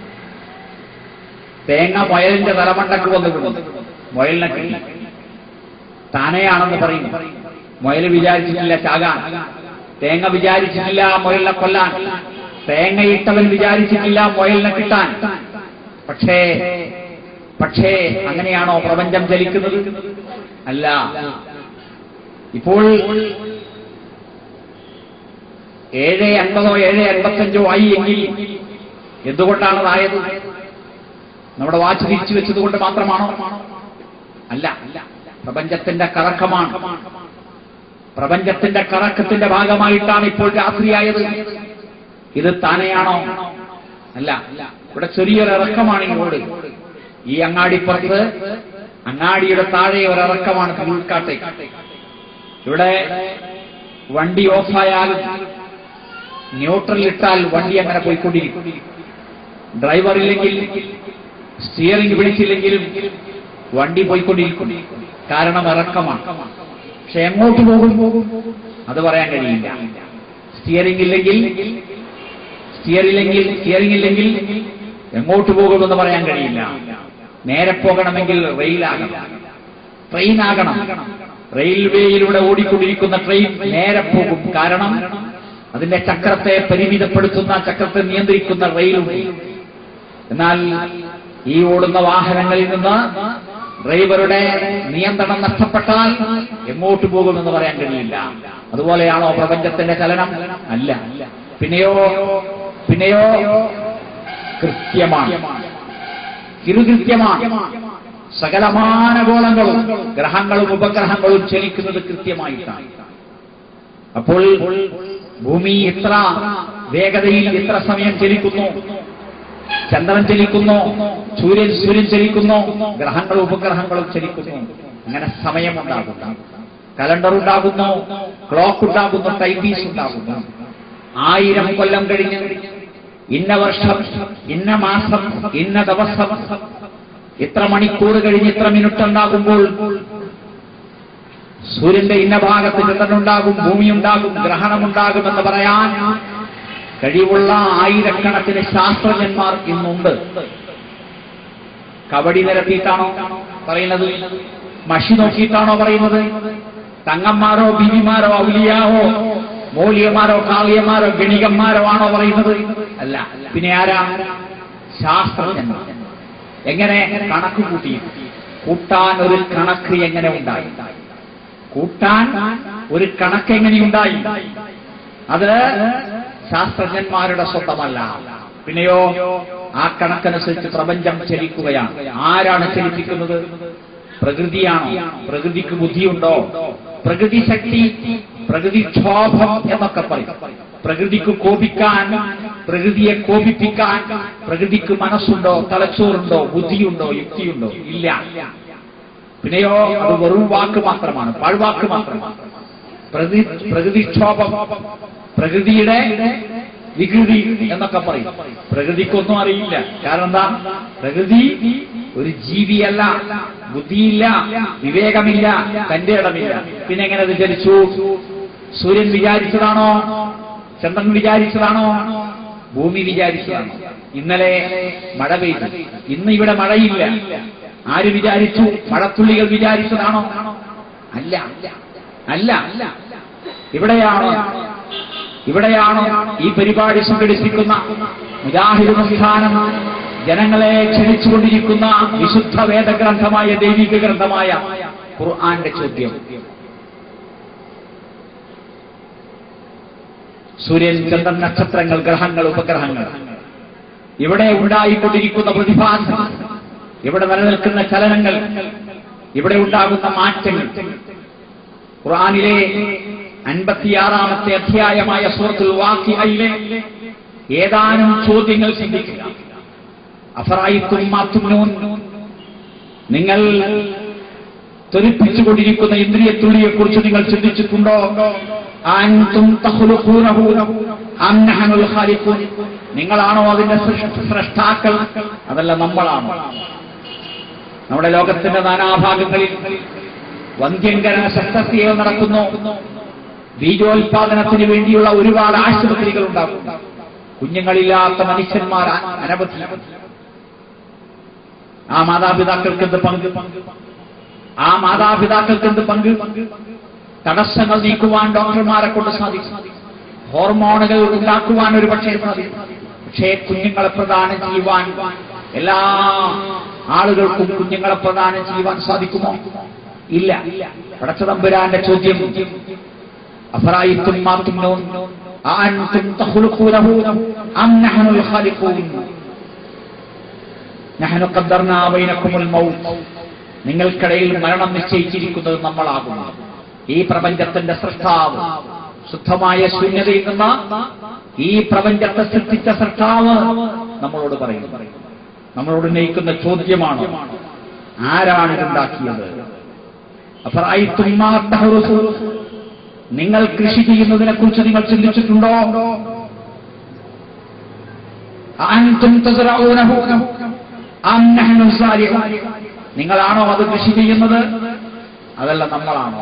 തേങ്ങ മുയലിന്റെ തലമണ്ടക്ക് വന്ന് വീണു മുയലിനെ കിട്ടി താനെയാണെന്ന് പറയും മുയൽ വിചാരിച്ചിട്ടില്ല ചാകാൻ തേങ്ങ വിചാരിച്ചിട്ടില്ല മുയലിനെ കൊല്ലാൻ തേങ്ങയിട്ടവൻ വിചാരിച്ചിട്ടില്ല മുയലിനെ കിട്ടാൻ പക്ഷേ പക്ഷേ അങ്ങനെയാണോ പ്രപഞ്ചം ചലിക്കുന്നത് അല്ല ഇപ്പോൾ ഏഴ് അൻപതോ ഏഴ് അൻപത്തഞ്ചോ ആയി എങ്കിൽ എന്തുകൊണ്ടാണ് അതായത് നമ്മുടെ വാച്ച് തിരിച്ചു വെച്ചത് കൊണ്ട് മാത്രമാണോ അല്ല പ്രപഞ്ചത്തിന്റെ കറക്കമാണ് പ്രപഞ്ചത്തിന്റെ കറക്കത്തിന്റെ ഭാഗമായിട്ടാണ് ഇപ്പോൾ രാത്രിയായത് ഇത് താനെയാണോ അല്ല ഇവിടെ ചെറിയൊരു ഇറക്കമാണ് ഈ റോഡ് ഈ അങ്ങാടിപ്പുറത്ത് അങ്ങാടിയുടെ താഴെ ഒരു ഇറക്കമാണ് തിരുവിൽക്കാട്ടെ ഇവിടെ വണ്ടി ഓഫായാൽ ന്യൂട്രൽ ഇട്ടാൽ വണ്ടി അങ്ങനെ പോയിക്കൊണ്ടിരിക്കും ഡ്രൈവർ ഇല്ലെങ്കിൽ സ്റ്റിയറിംഗ് പിടിച്ചില്ലെങ്കിലും വണ്ടി പോയിക്കൊണ്ടിരിക്കും കാരണം ഇറക്കമാണ് പക്ഷെ എങ്ങോട്ട് പോകും അത് പറയാൻ കഴിയില്ല സ്റ്റിയറിംഗ് ഇല്ലെങ്കിൽ സ്റ്റിയറില്ലെങ്കിൽ സ്റ്റിയറിംഗ് ഇല്ലെങ്കിൽ എങ്ങോട്ട് പോകുമെന്ന് പറയാൻ കഴിയില്ല നേരെ പോകണമെങ്കിൽ റെയിലാകണം ട്രെയിൻ ആകണം റെയിൽവേയിലൂടെ ഓടിക്കൊണ്ടിരിക്കുന്ന ട്രെയിൻ നേരെ പോകും കാരണം അതിന്റെ ചക്രത്തെ പരിമിതപ്പെടുത്തുന്ന ചക്രത്തെ നിയന്ത്രിക്കുന്ന റെയിലുണ്ട് എന്നാൽ ഈ ഓടുന്ന വാഹനങ്ങളിൽ നിന്ന് ഡ്രൈവറുടെ നിയന്ത്രണം നഷ്ടപ്പെട്ടാൽ എങ്ങോട്ട് പോകുമെന്ന് പറയാൻ കഴിയില്ല അതുപോലെയാണോ പ്രപഞ്ചത്തിന്റെ ചലനം അല്ല പിന്നെയോ പിന്നെയോ കൃത്യമാണ് കിരുകൃത്യമാണ് സകലമാനഗോളങ്ങളും ഗ്രഹങ്ങളും ഉപഗ്രഹങ്ങളും ചലിക്കുന്നത് കൃത്യമായിട്ടാണ് അപ്പോൾ ഭൂമി ഇത്ര വേഗതയിൽ ഇത്ര സമയം ചലിക്കുന്നു ചന്ദ്രൻ ചലിക്കുന്നു സൂര്യൻ സൂര്യൻ ചലിക്കുന്നു ഗ്രഹങ്ങളും ഉപഗ്രഹങ്ങളും ചലിക്കുന്നു അങ്ങനെ സമയമുണ്ടാകുന്നു കലണ്ടർ ഉണ്ടാകുന്നു ക്ലോക്ക് ഉണ്ടാകുന്നു ടൈപ്പീസ് ഉണ്ടാകുന്നു ആയിരം കൊല്ലം കഴിഞ്ഞ് ഇന്ന വർഷം ഇന്ന മാസം ഇന്ന ദിവസം ഇത്ര മണിക്കൂർ കഴിഞ്ഞ് ഇത്ര മിനിറ്റ് ഉണ്ടാകുമ്പോൾ സൂര്യന്റെ ഇന്ന ഭാഗത്ത് ചന്ദ്രനുണ്ടാകും ഭൂമിയുണ്ടാകും ഗ്രഹണമുണ്ടാകും എന്ന് പറയാൻ കഴിവുള്ള ആയിരക്കണക്കിന് ശാസ്ത്രജ്ഞന്മാർ ഇന്നുണ്ട് കബഡി നിരത്തിയിട്ടാണോ പറയുന്നത് മഷി നോക്കിയിട്ടാണോ പറയുന്നത് തങ്ങന്മാരോ ബിബിമാരോ ഔലിയാവോ മൂല്യന്മാരോ കാളിയന്മാരോ ഗണികന്മാരോ ആണോ പറയുന്നത് അല്ല പിന്നെ ആരാ ശാസ്ത്രജ്ഞന്മാർ എങ്ങനെ കണക്ക് കൂട്ടി കൂട്ടാൻ ഒരു കണക്ക് എങ്ങനെ ഉണ്ടായി കൂട്ടാൻ ഒരു കണക്ക് എങ്ങനെയുണ്ടായി അത് ശാസ്ത്രജ്ഞന്മാരുടെ സ്വന്തമല്ല പിന്നെയോ ആ കണക്കനുസരിച്ച് പ്രപഞ്ചം ചലിക്കുകയാണ് ആരാണ് ചലിപ്പിക്കുന്നത് പ്രകൃതിയാണോ പ്രകൃതിക്ക് ബുദ്ധിയുണ്ടോ പ്രകൃതി ശക്തി പ്രകൃതിക്ഷോഭം എന്നൊക്കെ പറയും പ്രകൃതിക്ക് കോപിക്കാൻ പ്രകൃതിയെ കോപിപ്പിക്കാൻ പ്രകൃതിക്ക് മനസ്സുണ്ടോ തലച്ചോറുണ്ടോ ബുദ്ധിയുണ്ടോ യുക്തിയുണ്ടോ ഇല്ല പിന്നെയോ അത് വെറും വാക്ക് മാത്രമാണ് പാഴ്വാക്ക് മാത്രമാണ് പ്രകൃതി പ്രകൃതിക്ഷോഭം പ്രകൃതിയുടെ വികൃതി എന്നൊക്കെ പറയും പ്രകൃതിക്കൊന്നും അറിയില്ല കാരണം എന്താ പ്രകൃതി ഒരു ജീവിയല്ല ബുദ്ധിയില്ല വിവേകമില്ല തന്റെ ഇടമില്ല പിന്നെ എങ്ങനെ അത് ചലിച്ചു സൂര്യൻ വിചാരിച്ചതാണോ ചന്ദ്രൻ വിചാരിച്ചതാണോ ഭൂമി വിചാരിച്ചതാണോ ഇന്നലെ മഴ പെയ്തു ഇന്ന് ഇവിടെ മഴയില്ല ആര് വിചാരിച്ചു മഴത്തുള്ളികൾ വിചാരിച്ചതാണോ അല്ല അല്ല ഇവിടെയാണ് ഇവിടെയാണ് ഈ പരിപാടി സംഘടിപ്പിക്കുന്ന മുജാഹിദ് പ്രസ്ഥാനം ജനങ്ങളെ ക്ഷണിച്ചുകൊണ്ടിരിക്കുന്ന വിശുദ്ധ വേദഗ്രന്ഥമായ ദൈവിക ഗ്രന്ഥമായ ഖുർആന്റെ ചോദ്യം സൂര്യൻ ചന്ദ്രൻ നക്ഷത്രങ്ങൾ ഗ്രഹങ്ങൾ ഉപഗ്രഹങ്ങൾ ഇവിടെ ഉണ്ടായിക്കൊണ്ടിരിക്കുന്ന പ്രതിഭാസം ഇവിടെ നിലനിൽക്കുന്ന ചലനങ്ങൾ ഇവിടെ ഉണ്ടാകുന്ന മാറ്റങ്ങൾ ഖുർആനിലെ അൻപത്തിയാറാമത്തെ അധ്യായമായ സൂറത്തുൽ വാക്കിയയിലെ ഏതാനും ചോദ്യങ്ങൾ ചിന്തിക്കുക അഫറായിത്തും മാത്തുന്നൂൻ നിങ്ങൾ ത്വരിപ്പിച്ചുകൊണ്ടിരിക്കുന്ന ഇന്ദ്രിയത്തുള്ളിയെ കുറിച്ച് നിങ്ങൾ ചിന്തിച്ചിട്ടുണ്ടോ അൻതും തഖ്ലുഖൂനഹു അം നഹ്നുൽ ഖാലിഖൂൻ നിങ്ങളാണോ അതിന്റെ സൃഷ്ട- സൃഷ്ടാക്കൾ അതല്ല നമ്മളാണോ നമ്മുടെ ലോകത്തിന്റെ നാനാഭാഗങ്ങളിൽ വന്ധ്യങ്കര ശസ്ത്രക്രിയകൾ നടക്കുന്നു ബീജോത്പാദനത്തിന് വേണ്ടിയുള്ള ഒരുപാട് ആശുപത്രികൾ ഉണ്ടാകും കുഞ്ഞുങ്ങളില്ലാത്ത മനുഷ്യന്മാർ അ- അനവധി ആ മാതാപിതാക്കൾക്ക് എന്ത് പങ്ക് ആ മാതാപിതാക്കൾക്ക് എന്ത് പങ്ക് തടസ്സങ്ങൾ നീക്കുവാൻ ഡോക്ടർമാരെ കൊണ്ട് സാധിക്കും ഹോർമോണുകൾ ഉണ്ടാക്കുവാൻ ഒരു പക്ഷേ സാധിക്കും പക്ഷേ കുഞ്ഞുങ്ങളെ പ്രദാനം ചെയ്യുവാൻ എല്ലാ ആളുകൾക്കും കുഞ്ഞുങ്ങളെ പ്രദാനം ചെയ്യുവാൻ സാധിക്കുമോ ഇല്ല പടച്ചതമ്പുരാന്റെ ചോദ്യം അഫറായിത്തും മാത്തുന്നൂൻ അഅൻതും തഖ്ലുഖൂനഹു അം നഹ്നുൽ ഖാലിഖൂൻ നഹ്നു ഖദ്ദർനാ ബൈനക്കുമുൽ മൗത്ത് നിങ്ങൾക്കിടയിൽ മരണം നിശ്ചയിച്ചിരിക്കുന്നത് നമ്മളാകുന്നു ഈ പ്രപഞ്ചത്തിന്റെ സൃഷ്ടാവ് ശുദ്ധമായ ശൂന്യതയിൽ നിന്ന് ഈ പ്രപഞ്ചത്തെ സൃഷ്ടിച്ച സൃഷ്ടാവ് നമ്മളോട് പറയുന്നു നമ്മളോട് ഉന്നയിക്കുന്ന ചോദ്യമാണ് ആരാണ് ഇതുണ്ടാക്കിയത് അഫറഅയ്തും മാ തഹ്റുസു നിങ്ങൾ കൃഷി ചെയ്യുന്നതിനെ കുറിച്ച് നിങ്ങൾ ചിന്തിച്ചിട്ടുണ്ടോ അഅൻതും തസ്റഊനഹു അം നഹ്നു സാലിഹൂൻ നിങ്ങളാണോ അത് കൃഷി ചെയ്യുന്നത് അതല്ല നമ്മളാണോ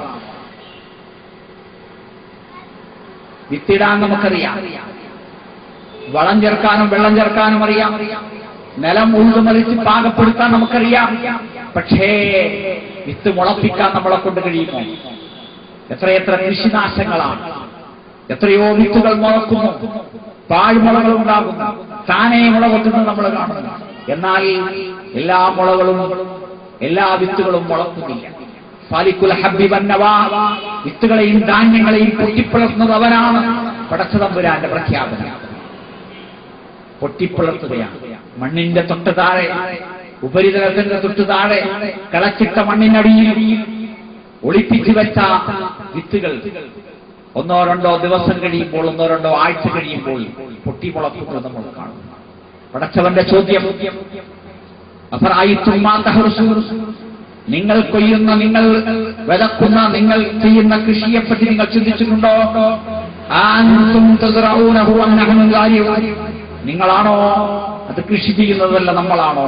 വിത്തിടാൻ നമുക്കറിയാം വളം ചേർക്കാനും വെള്ളം ചേർക്കാനും അറിയാം നിലം ഉഴുതുമറിച്ച് പാകപ്പെടുത്താൻ നമുക്കറിയാം പക്ഷേ വിത്ത് മുളപ്പിക്കാൻ നമ്മളെ കൊണ്ട് കഴിയുമോ എത്രയെത്ര കൃഷിനാശങ്ങളാണ് എത്രയോ വിത്തുകൾ മുളക്കുന്നു പാഴ്മുളകൾ ഉണ്ടാകുന്നു താനേ മുള പൊട്ടുന്നത് നമ്മൾ കാണുന്നു എന്നാൽ എല്ലാ മുളകളും എല്ലാ വിത്തുകളും മുളക്കുന്നില്ല ഫാലിക്കുൽ ഹബ്ബി വന്നവാ വിത്തുകളെയും ധാന്യങ്ങളെയും പൊട്ടിപ്പിളർന്നത് അവനാണ് പടച്ചതമ്പുരാന്റെ പ്രഖ്യാപനം പൊട്ടിപ്പിളർത്തുകയാണ് മണ്ണിന്റെ തൊട്ട് താഴെ ഉപരിതലത്തിന്റെ തൊട്ട് താഴെ കളച്ചിട്ട മണ്ണിനടിയിൽ ഒളിപ്പിച്ചു വെച്ച വിത്തുകൾ ഒന്നോ രണ്ടോ ദിവസം കഴിയുമ്പോൾ ഒന്നോ രണ്ടോ ആഴ്ച കഴിയുമ്പോൾ പൊട്ടിമുളക്കുന്നത് നമ്മൾ കാണും പടച്ചവന്റെ ചോദ്യം അഫറായിത്തും മാ തഹ്റുസൂൻ. നിങ്ങൾ കൊയ്യുന്ന നിങ്ങൾ വിതക്കുന്ന നിങ്ങൾ ചെയ്യുന്ന കൃഷിയെപ്പറ്റി നിങ്ങൾ ചിന്തിച്ചിട്ടുണ്ടോ ആൻതും തസ്റഊനഹു അം നഹ്നു ഗാരിഊൻ. നിങ്ങളാണോ അത് കൃഷി ചെയ്യുന്നതല്ല നമ്മളാണോ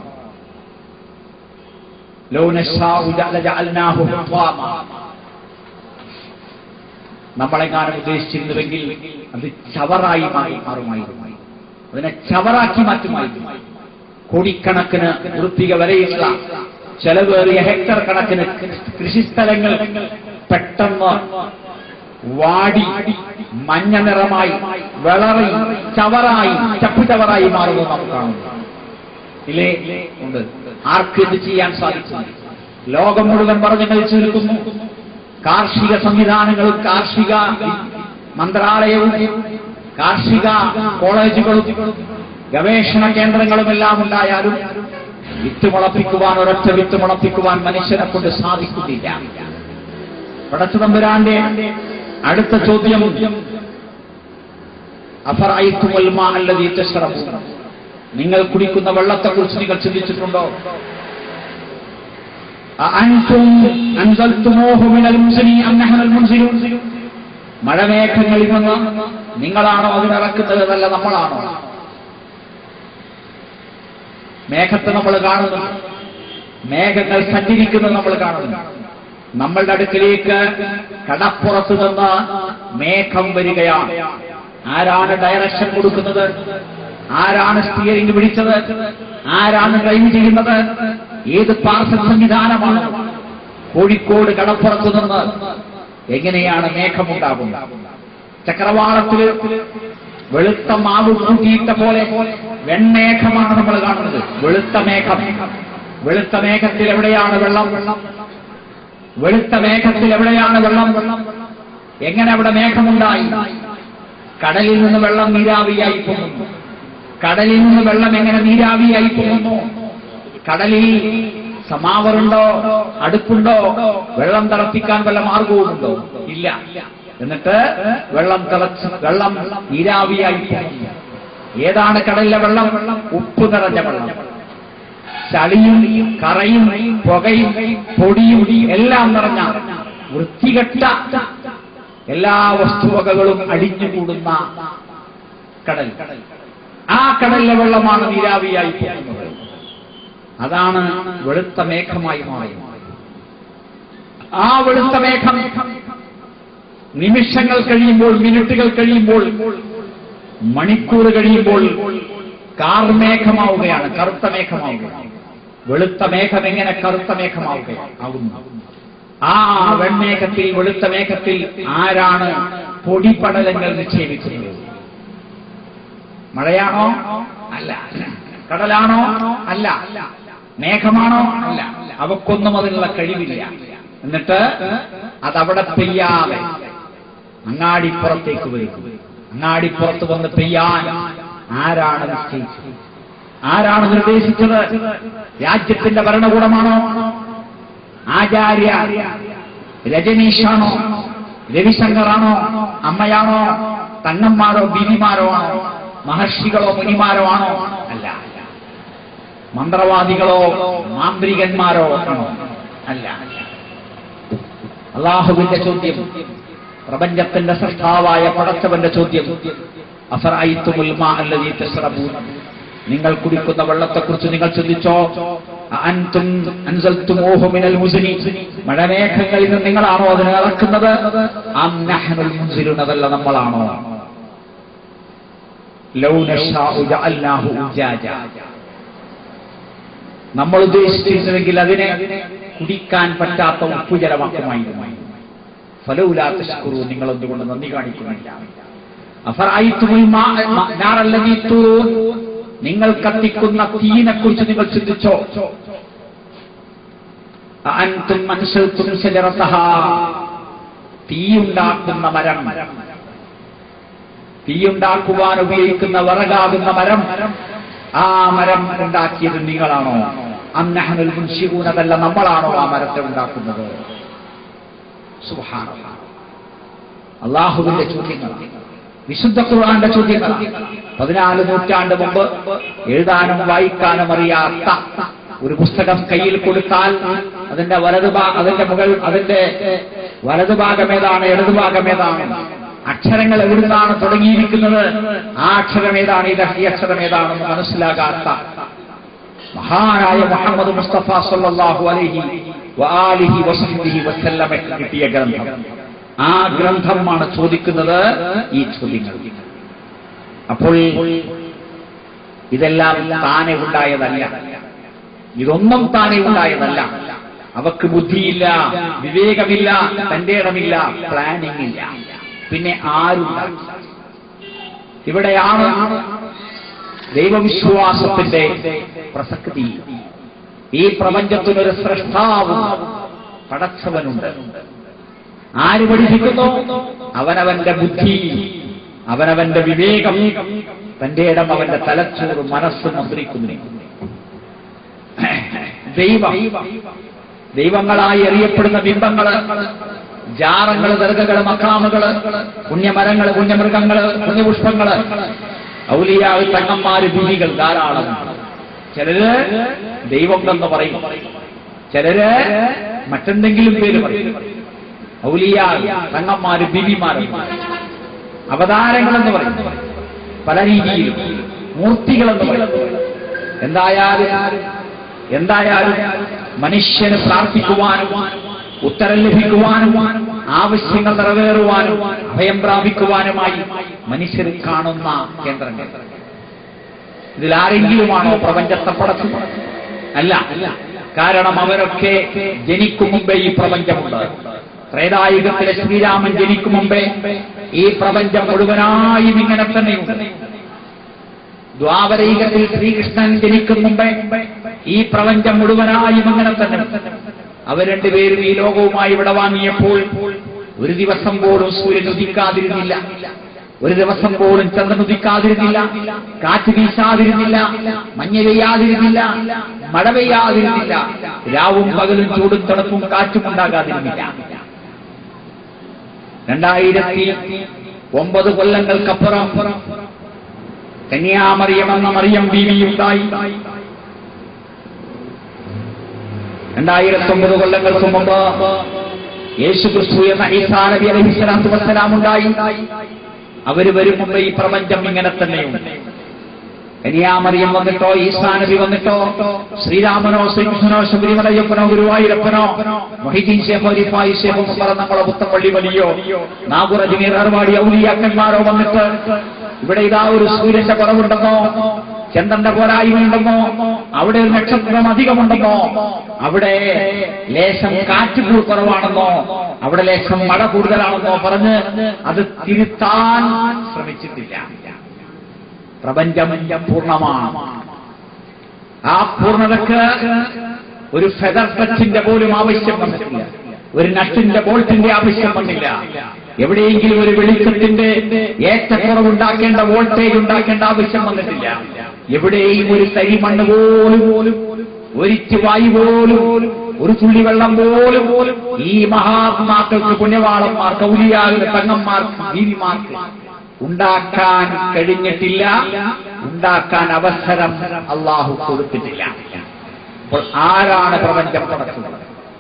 ലൗ നശാഉ ലജഅൽനാഹു ഹുത്വാമാ. നമ്മളെങ്ങാനും ഉദ്ദേശിച്ചിരുന്നുവെങ്കിൽ അത് ചവറായി മാറി മാറുമായിരുന്നു അതിനെ ചവറാക്കി മാറ്റുമായിരുന്നു കോടിക്കണക്കിന് ഉറുപ്പിക വരെയുള്ള ചെലവേറിയ ഹെക്ടർ കണക്കിന് കൃഷിസ്ഥലങ്ങൾ പെട്ടെന്ന് വാടി മഞ്ഞ നിറമായി വിളറി ചവറായി ചപ്പുചവറായി മാറുന്നത് നമുക്ക് കാണുന്നു ഇല്ലേ ഉണ്ട് ആർക്ക് ഇത് ചെയ്യാൻ സാധിക്കും ലോകം മുഴുവൻ പറഞ്ഞു കഴിച്ചു നിൽക്കുന്നു കാർഷിക സംവിധാനങ്ങളും കാർഷിക മന്ത്രാലയവും കാർഷിക കോളേജുകളും ഗവേഷണ കേന്ദ്രങ്ങളും എല്ലാം ഉണ്ടായാലും വിത്ത് മുളപ്പിക്കുവാൻ ഒരൊറ്റ വിത്ത് മുളപ്പിക്കുവാൻ മനുഷ്യനെ കൊണ്ട് സാധിക്കുന്നില്ല പടച്ചുതമ്പുരാന്റെ അടുത്ത ചോദ്യം അഫറായിത്തുൽ മാ അല്ലദീ തശ്റബൂൻ നിങ്ങൾ കുടിക്കുന്ന വെള്ളത്തെക്കുറിച്ച് നിങ്ങൾ ചിന്തിച്ചിട്ടുണ്ടോ അഅൻതും അൻസൽതുമൂഹു മിനൽ മുസ്ലി അം നഹ്നുൽ മുൻസിലൂൻ മഴമേഘങ്ങളിൽ നിന്ന് നിങ്ങളാണോ അതിനിറക്കുന്നത് അതല്ല നമ്മളാണോ മേഘത്തെ നമ്മൾ കാണുന്നു മേഘങ്ങൾ സഞ്ചരിക്കുന്നത് നമ്മൾ കാണുന്നു നമ്മളുടെ അടുക്കിലേക്ക് കടപ്പുറത്ത് നിന്ന് മേഘം വരികയാണ് ആരാണ് ഡയറക്ഷൻ കൊടുക്കുന്നത് ആരാണ് സ്റ്റിയറിംഗ് പിടിച്ചത് ആരാണ് ഡ്രൈവ് ചെയ്യുന്നത് ഏത് പാർസൽ സംവിധാനമാണ് കോഴിക്കോട് കടപ്പുറത്ത് നിന്ന് എങ്ങനെയാണ് മേഘമുണ്ടാകുന്നത് ചക്രവാളത്തിൽ വെളുത്ത മാവ് കൂട്ടിയിട്ട പോലെ വെൺമേഘമാണ് നമ്മൾ കാണുന്നത് വെളുത്ത മേഘം വെളുത്ത മേഘത്തിൽ എവിടെയാണ് വെള്ളം വെളുത്ത മേഘത്തിൽ എവിടെയാണ് വെള്ളം എങ്ങനെ അവിടെ മേഘമുണ്ടായി കടലിൽ നിന്ന് വെള്ളം നീരാവിയായി പോകുന്നു കടലിൽ നിന്ന് വെള്ളം എങ്ങനെ നീരാവിയായി പോകുന്നു കടലിൽ സമാവറുണ്ടോ അടുപ്പുണ്ടോ വെള്ളം തിളപ്പിക്കാൻ വല്ല മാർഗവുമുണ്ടോ ഇല്ല എന്നിട്ട് വെള്ളം തിളച്ച് വെള്ളം നീരാവിയായി പോകുന്നു ഏതാണ് കടലിലെ വെള്ളം ഉപ്പ് നിറഞ്ഞ വെള്ളം ചളിയും കറയും പുകയും പൊടിയും എല്ലാം നിറഞ്ഞ വൃത്തികെട്ട എല്ലാ വസ്തുവകകളും അടിഞ്ഞുകൂടുന്ന കടൽ ആ കടലിലെ വെള്ളമാണ് നീരാവിയായി പോകുന്നത് അതാണ് വെളുത്ത മേഘമായി മാറിയത് ആ വെളുത്ത മേഘം നിമിഷങ്ങൾ കഴിയുമ്പോൾ മിനിറ്റുകൾ കഴിയുമ്പോൾ മണിക്കൂർ കഴിയുമ്പോൾ കാർമേഘമാവുകയാണ് കറുത്ത മേഘമാവുകയാണ് വെളുത്ത മേഘം എങ്ങനെ കറുത്ത മേഘമാവുകയാണ് ആകുന്നു ആ വെൺമേഘത്തിൽ വെളുത്ത മേഘത്തിൽ ആരാണ് പൊടിപടലങ്ങൾ നിക്ഷേപിക്കുന്നത് മഴയാണോ അല്ല കടലാണോ അല്ല മേഘമാണോ അല്ല അവക്കൊന്നും അതിനുള്ള കഴിവില്ല എന്നിട്ട് അതവിടെ പെയ്യാതെ അങ്ങാടിപ്പുറത്തേക്ക് വരും അങ്ങാടിപ്പുറത്ത് വന്ന് പെയ്യാൻ ആരാണ് നിശ്ചയിച്ചത് ആരാണ് നിർദ്ദേശിച്ചത് രാജ്യത്തിന്റെ ഭരണകൂടമാണോ ആചാര്യ രജനീഷാണോ രവിശങ്കറാണോ അമ്മയാണോ തങ്ങന്മാരോ ബീവിമാരോ ആണോ മഹർഷികളോ മുനിമാരോ ആണോ അല്ല മന്ത്രവാദികളോ മാന്ത്രികന്മാരോ ആണോ അല്ല അള്ളാഹുവിന്റെ ചോദ്യം പ്രപഞ്ചത്തിന്റെ സൃഷ്ടാവായ പടച്ചവന്റെ ചോദ്യം അഫറായിത്തുമുൽ മാ അല്ലദീ തശ്റബൂൻ നിങ്ങൾ കുടിക്കുന്ന വെള്ളത്തെക്കുറിച്ച് നിങ്ങൾ ചിന്തിച്ചോ അൻതും അൻസൽതുമൂഹു മിനൽ മുസ്നി മഴമേഘങ്ങളിൽ നിന്ന് നിങ്ങളാണോ അതിനെ ഇറക്കുന്നത് അം നഹ്നുൽ മുൻസിലുൻ അതല്ല നമ്മളാണോ ലൗ നശാഉ ജഅൽനാഹു ഉജാജ നമ്മൾ ഉദ്ദേശിച്ചിരുന്നുവെങ്കിൽ അതിനെ കുടിക്കാൻ പറ്റാത്ത ഉപ്പുജലമാക്കുമായിരുന്നു ഫലൗലാ തഷ്കുറൂ നിങ്ങൾ എന്തുകൊണ്ട് നന്ദി കാണിക്കുന്നില്ല അഫറായിത്തുമുൽ മാ- മാ- നാറല്ലദീ തൂറൂൻ നിങ്ങൾ കത്തിക്കുന്ന തീനെ കുറിച്ച് നിങ്ങൾ ചിന്തിച്ചോ അൻതും മൻസൽത്തും ശജറതഹാ തീയുണ്ടാക്കുന്ന മരം തീയുണ്ടാക്കുവാൻ ഉപയോഗിക്കുന്ന വിറകാകുന്ന മരം ആ മരം ഉണ്ടാക്കിയത് നിങ്ങളാണോ അന്നഹനുൽ മുൻഷികൂനതല്ല നമ്മളാണോ ആ മരത്തെ ഉണ്ടാക്കുന്നത് സുബ്ഹാനല്ലാഹ് അള്ളാഹുവിന്റെ ചോദ്യങ്ങളാണ് വിശുദ്ധ ഖുർആന്റെ ചോദ്യങ്ങളാണ് പതിനാല് നൂറ്റാണ്ട് മുമ്പ് എഴുതാനും വായിക്കാനും അറിയാത്ത ഒരു പുസ്തകം കയ്യിൽ കൊടുത്താൽ അതിന്റെ വലതുഭാ അതിന്റെ മുകൾ അതിന്റെ വലതുഭാഗം ഏതാണ് ഇടതുഭാഗം ഏതാണ് അക്ഷരങ്ങൾ എവിടുന്നാണ് തുടങ്ങിയിരിക്കുന്നത് ആ അക്ഷരം ഏതാണ് ഇത് ഈ അക്ഷരം ഏതാണെന്ന് മനസ്സിലാകാത്ത മഹാനായ മുഹമ്മദ് മുസ്തഫ സല്ലല്ലാഹു അലൈഹി വആലിഹി വസഹ്ബിഹി വസല്ലമയ്ക്ക് കിട്ടിയ ഗ്രന്ഥം ആ ഗ്രന്ഥമാണ് ചോദിക്കുന്നത് ഈ ചോദ്യങ്ങൾ അപ്പോൾ ഇതെല്ലാം താനെ ഉണ്ടായതല്ല ഇതൊന്നും താനെ ഉണ്ടായതല്ല അവക്ക് ബുദ്ധിയില്ല വിവേകമില്ല തന്റെ ഇടമില്ല പ്ലാനിംഗ് ഇല്ല പിന്നെ ആരുണ്ടാക്കി ഇവിടെയാണ് ദൈവവിശ്വാസത്തിന്റെ പ്രസക്തി ഈ പ്രപഞ്ചത്തിനൊരു സൃഷ്ടാവും പടച്ചവനുണ്ട് ആര് പഠിപ്പിക്കുന്നു അവനവന്റെ ബുദ്ധി അവനവന്റെ വിവേകം തന്റെ ഇടം അവന്റെ തലച്ചോറ് മനസ്സ് മന്ത്രിക്കുന്നു ദൈവം ദൈവങ്ങളായി അറിയപ്പെടുന്ന ബിംബങ്ങള് ജാറങ്ങള് ദർഗകള് മക്കാമുകള് പുണ്യമരങ്ങള് പുണ്യമൃഗങ്ങള് പുണ്യപുഷ്പങ്ങള് ഔലിയാവ് തങ്ങന്മാര് ഭൂമികൾ ധാരാളം ചിലര് ദൈവം എന്ന് പറയും ചിലര് മറ്റെന്തെങ്കിലും പേര് പറയും ഔലിയാ തങ്ങന്മാര് ബിബിമാര് അവതാരങ്ങളെന്ന് പറയും പല രീതിയിലും മൂർത്തികളെന്ന് പറയും എന്തായാലും എന്തായാലും മനുഷ്യന് പ്രാർത്ഥിക്കുവാനും ഉത്തരം ലഭിക്കുവാനും ആവശ്യങ്ങൾ നിറവേറുവാനും അഭയം പ്രാപിക്കുവാനുമായി മനുഷ്യർ കാണുന്ന കേന്ദ്രങ്ങൾ ഇതിൽ ആരെങ്കിലുമാണോ പ്രപഞ്ചത്തെ പടച്ചത് അല്ല കാരണം അവരൊക്കെ ജനിക്കും മുമ്പേ ഈ പ്രപഞ്ചമുണ്ട് ത്രേതായുഗത്തിലെ ശ്രീരാമൻ ജനിക്കും മുമ്പേ ഈ പ്രപഞ്ചം മുഴുവനായും ഇങ്ങനെ തന്നെയുണ്ട് ദ്വാപരയുഗത്തിൽ ശ്രീകൃഷ്ണൻ ജനിക്കും മുമ്പേ ഈ പ്രപഞ്ചം മുഴുവനായും അങ്ങനെ തന്നെ അവർ രണ്ടുപേരും ഈ ലോകവുമായി ഇവിടെ വാങ്ങിയപ്പോൾ ഒരു ദിവസം പോലും സൂര്യൻ ഉദിക്കാതിരുന്നില്ല ഒരു ദിവസം പോലും ചന്ദ്രൻ ഉദിക്കാതിരുന്നില്ല കാറ്റ് വീശാതിരുന്നില്ല മഞ്ഞ് പെയ്യാതിരുന്നില്ല മഴ പെയ്യാതിരുന്നില്ല രാവും പകലും ചൂടും തണുപ്പും കാറ്റും ഉണ്ടാകാതിരുന്നില്ല രണ്ടായിരത്തി ഒമ്പത് കൊല്ലങ്ങൾക്കപ്പുറം കന്യാമറിയം എന്ന മറിയം ബീവിയുണ്ടായി രണ്ടായിരത്തി ഒമ്പത് കൊല്ലങ്ങൾക്ക് മുമ്പ് യേശു ക്രിസ്തു എന്ന ഈസാ നബി അലൈഹി സ്വലാത്തു വസ്സലാം ഉണ്ടായി അവര് വരും മുമ്പ് ഈ പ്രപഞ്ചം ഇങ്ങനെ തന്നെയുണ്ട് കന്യാമറിയം വന്നിട്ടോ ഈസാ നബി വന്നിട്ടോ ശ്രീരാമനോ ശ്രീകൃഷ്ണനോ ശബരിമലയ്യപ്പനോ ഗുരുവായൂരപ്പനോ മൊഹിദ്ദീൻ ഷേഖോ റിഫായി ഷേഖോ പറ നമ്മളെ പുത്തപ്പള്ളി വലിയോ നാഗുറ ജമീർ അറുവാടി ഔലിയാക്കന്മാരോ വന്നിട്ട് ഇവിടെ ഇതാ ഒരു സൂര്യന്റെ കുറവുണ്ടെന്നോ ചന്ദ്രന്റെ പോരായ്മയുണ്ടെന്നോ അവിടെ ഒരു നക്ഷത്രം അധികമുണ്ടെന്നോ അവിടെ ലേശം കാറ്റ് കൂ- കുറവാണെന്നോ അവിടെ ലേശം മഴ കൂടുതലാണെന്നോ പറഞ്ഞ് അത് തിരുത്താൻ ശ്രമിച്ചിട്ടില്ല പ്രപഞ്ചം പൂർണ്ണമാണ് ആ പൂർണ്ണതക്ക് ഒരു ഫെദർ ടച്ചിന്റെ പോലും ആവശ്യം വന്നിട്ടില്ല ഒരു നട്ടിന്റെ ബോൾട്ടിന്റെ ആവശ്യം വന്നില്ല എവിടെയെങ്കിലും ഒരു വെളിച്ചത്തിന്റെ ഏറ്റക്കുറവുണ്ടാക്കേണ്ട വോൾട്ടേജ് ഉണ്ടാക്കേണ്ട ആവശ്യം വന്നിട്ടില്ല എവിടെയും ഒരു തരി മണ്ണ് പോലും ഒരിറ്റ് വായു പോലും ഒരു തുള്ളി വെള്ളം പോലും ഈ മഹാത്മാക്കൾക്ക് പുണ്യവാളന്മാർക്ക് ഔലിയാവിന് തങ്ങന്മാർക്ക് ദീനിമാർക്ക് ഉണ്ടാക്കാൻ കഴിഞ്ഞിട്ടില്ല ഉണ്ടാക്കാൻ അവസരം അള്ളാഹു കൊടുത്തിട്ടില്ല അപ്പോൾ ആരാണ് പ്രപഞ്ചം പടക്കുന്നത്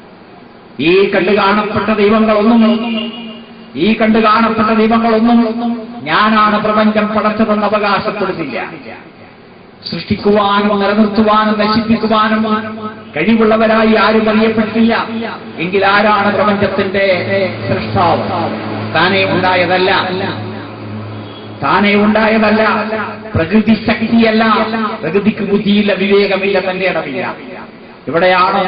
ഈ കണ്ടു കാണപ്പെട്ട ദൈവങ്ങളൊന്നും ഈ കണ്ടു കാണപ്പെട്ട ദൈവങ്ങളൊന്നും ഞാനാണ് പ്രപഞ്ചം പടച്ചതെന്ന് അവകാശപ്പെടുന്നില്ല സൃഷ്ടിക്കുവാനും നിലനിർത്തുവാനും നശിപ്പിക്കുവാനും കഴിവുള്ളവരായി ആരും അറിയപ്പെട്ടില്ല എങ്കിൽ ആരാണ് പ്രപഞ്ചത്തിന്റെ സൃഷ്ടാവ് താനേ ഉണ്ടായതല്ല താനേ ഉണ്ടായതല്ല പ്രകൃതി ശക്തിയല്ല പ്രകൃതിക്ക് ബുദ്ധിയില്ല വിവേകമില്ല തന്റെ ഇടമില്ല ഇവിടെയാണ്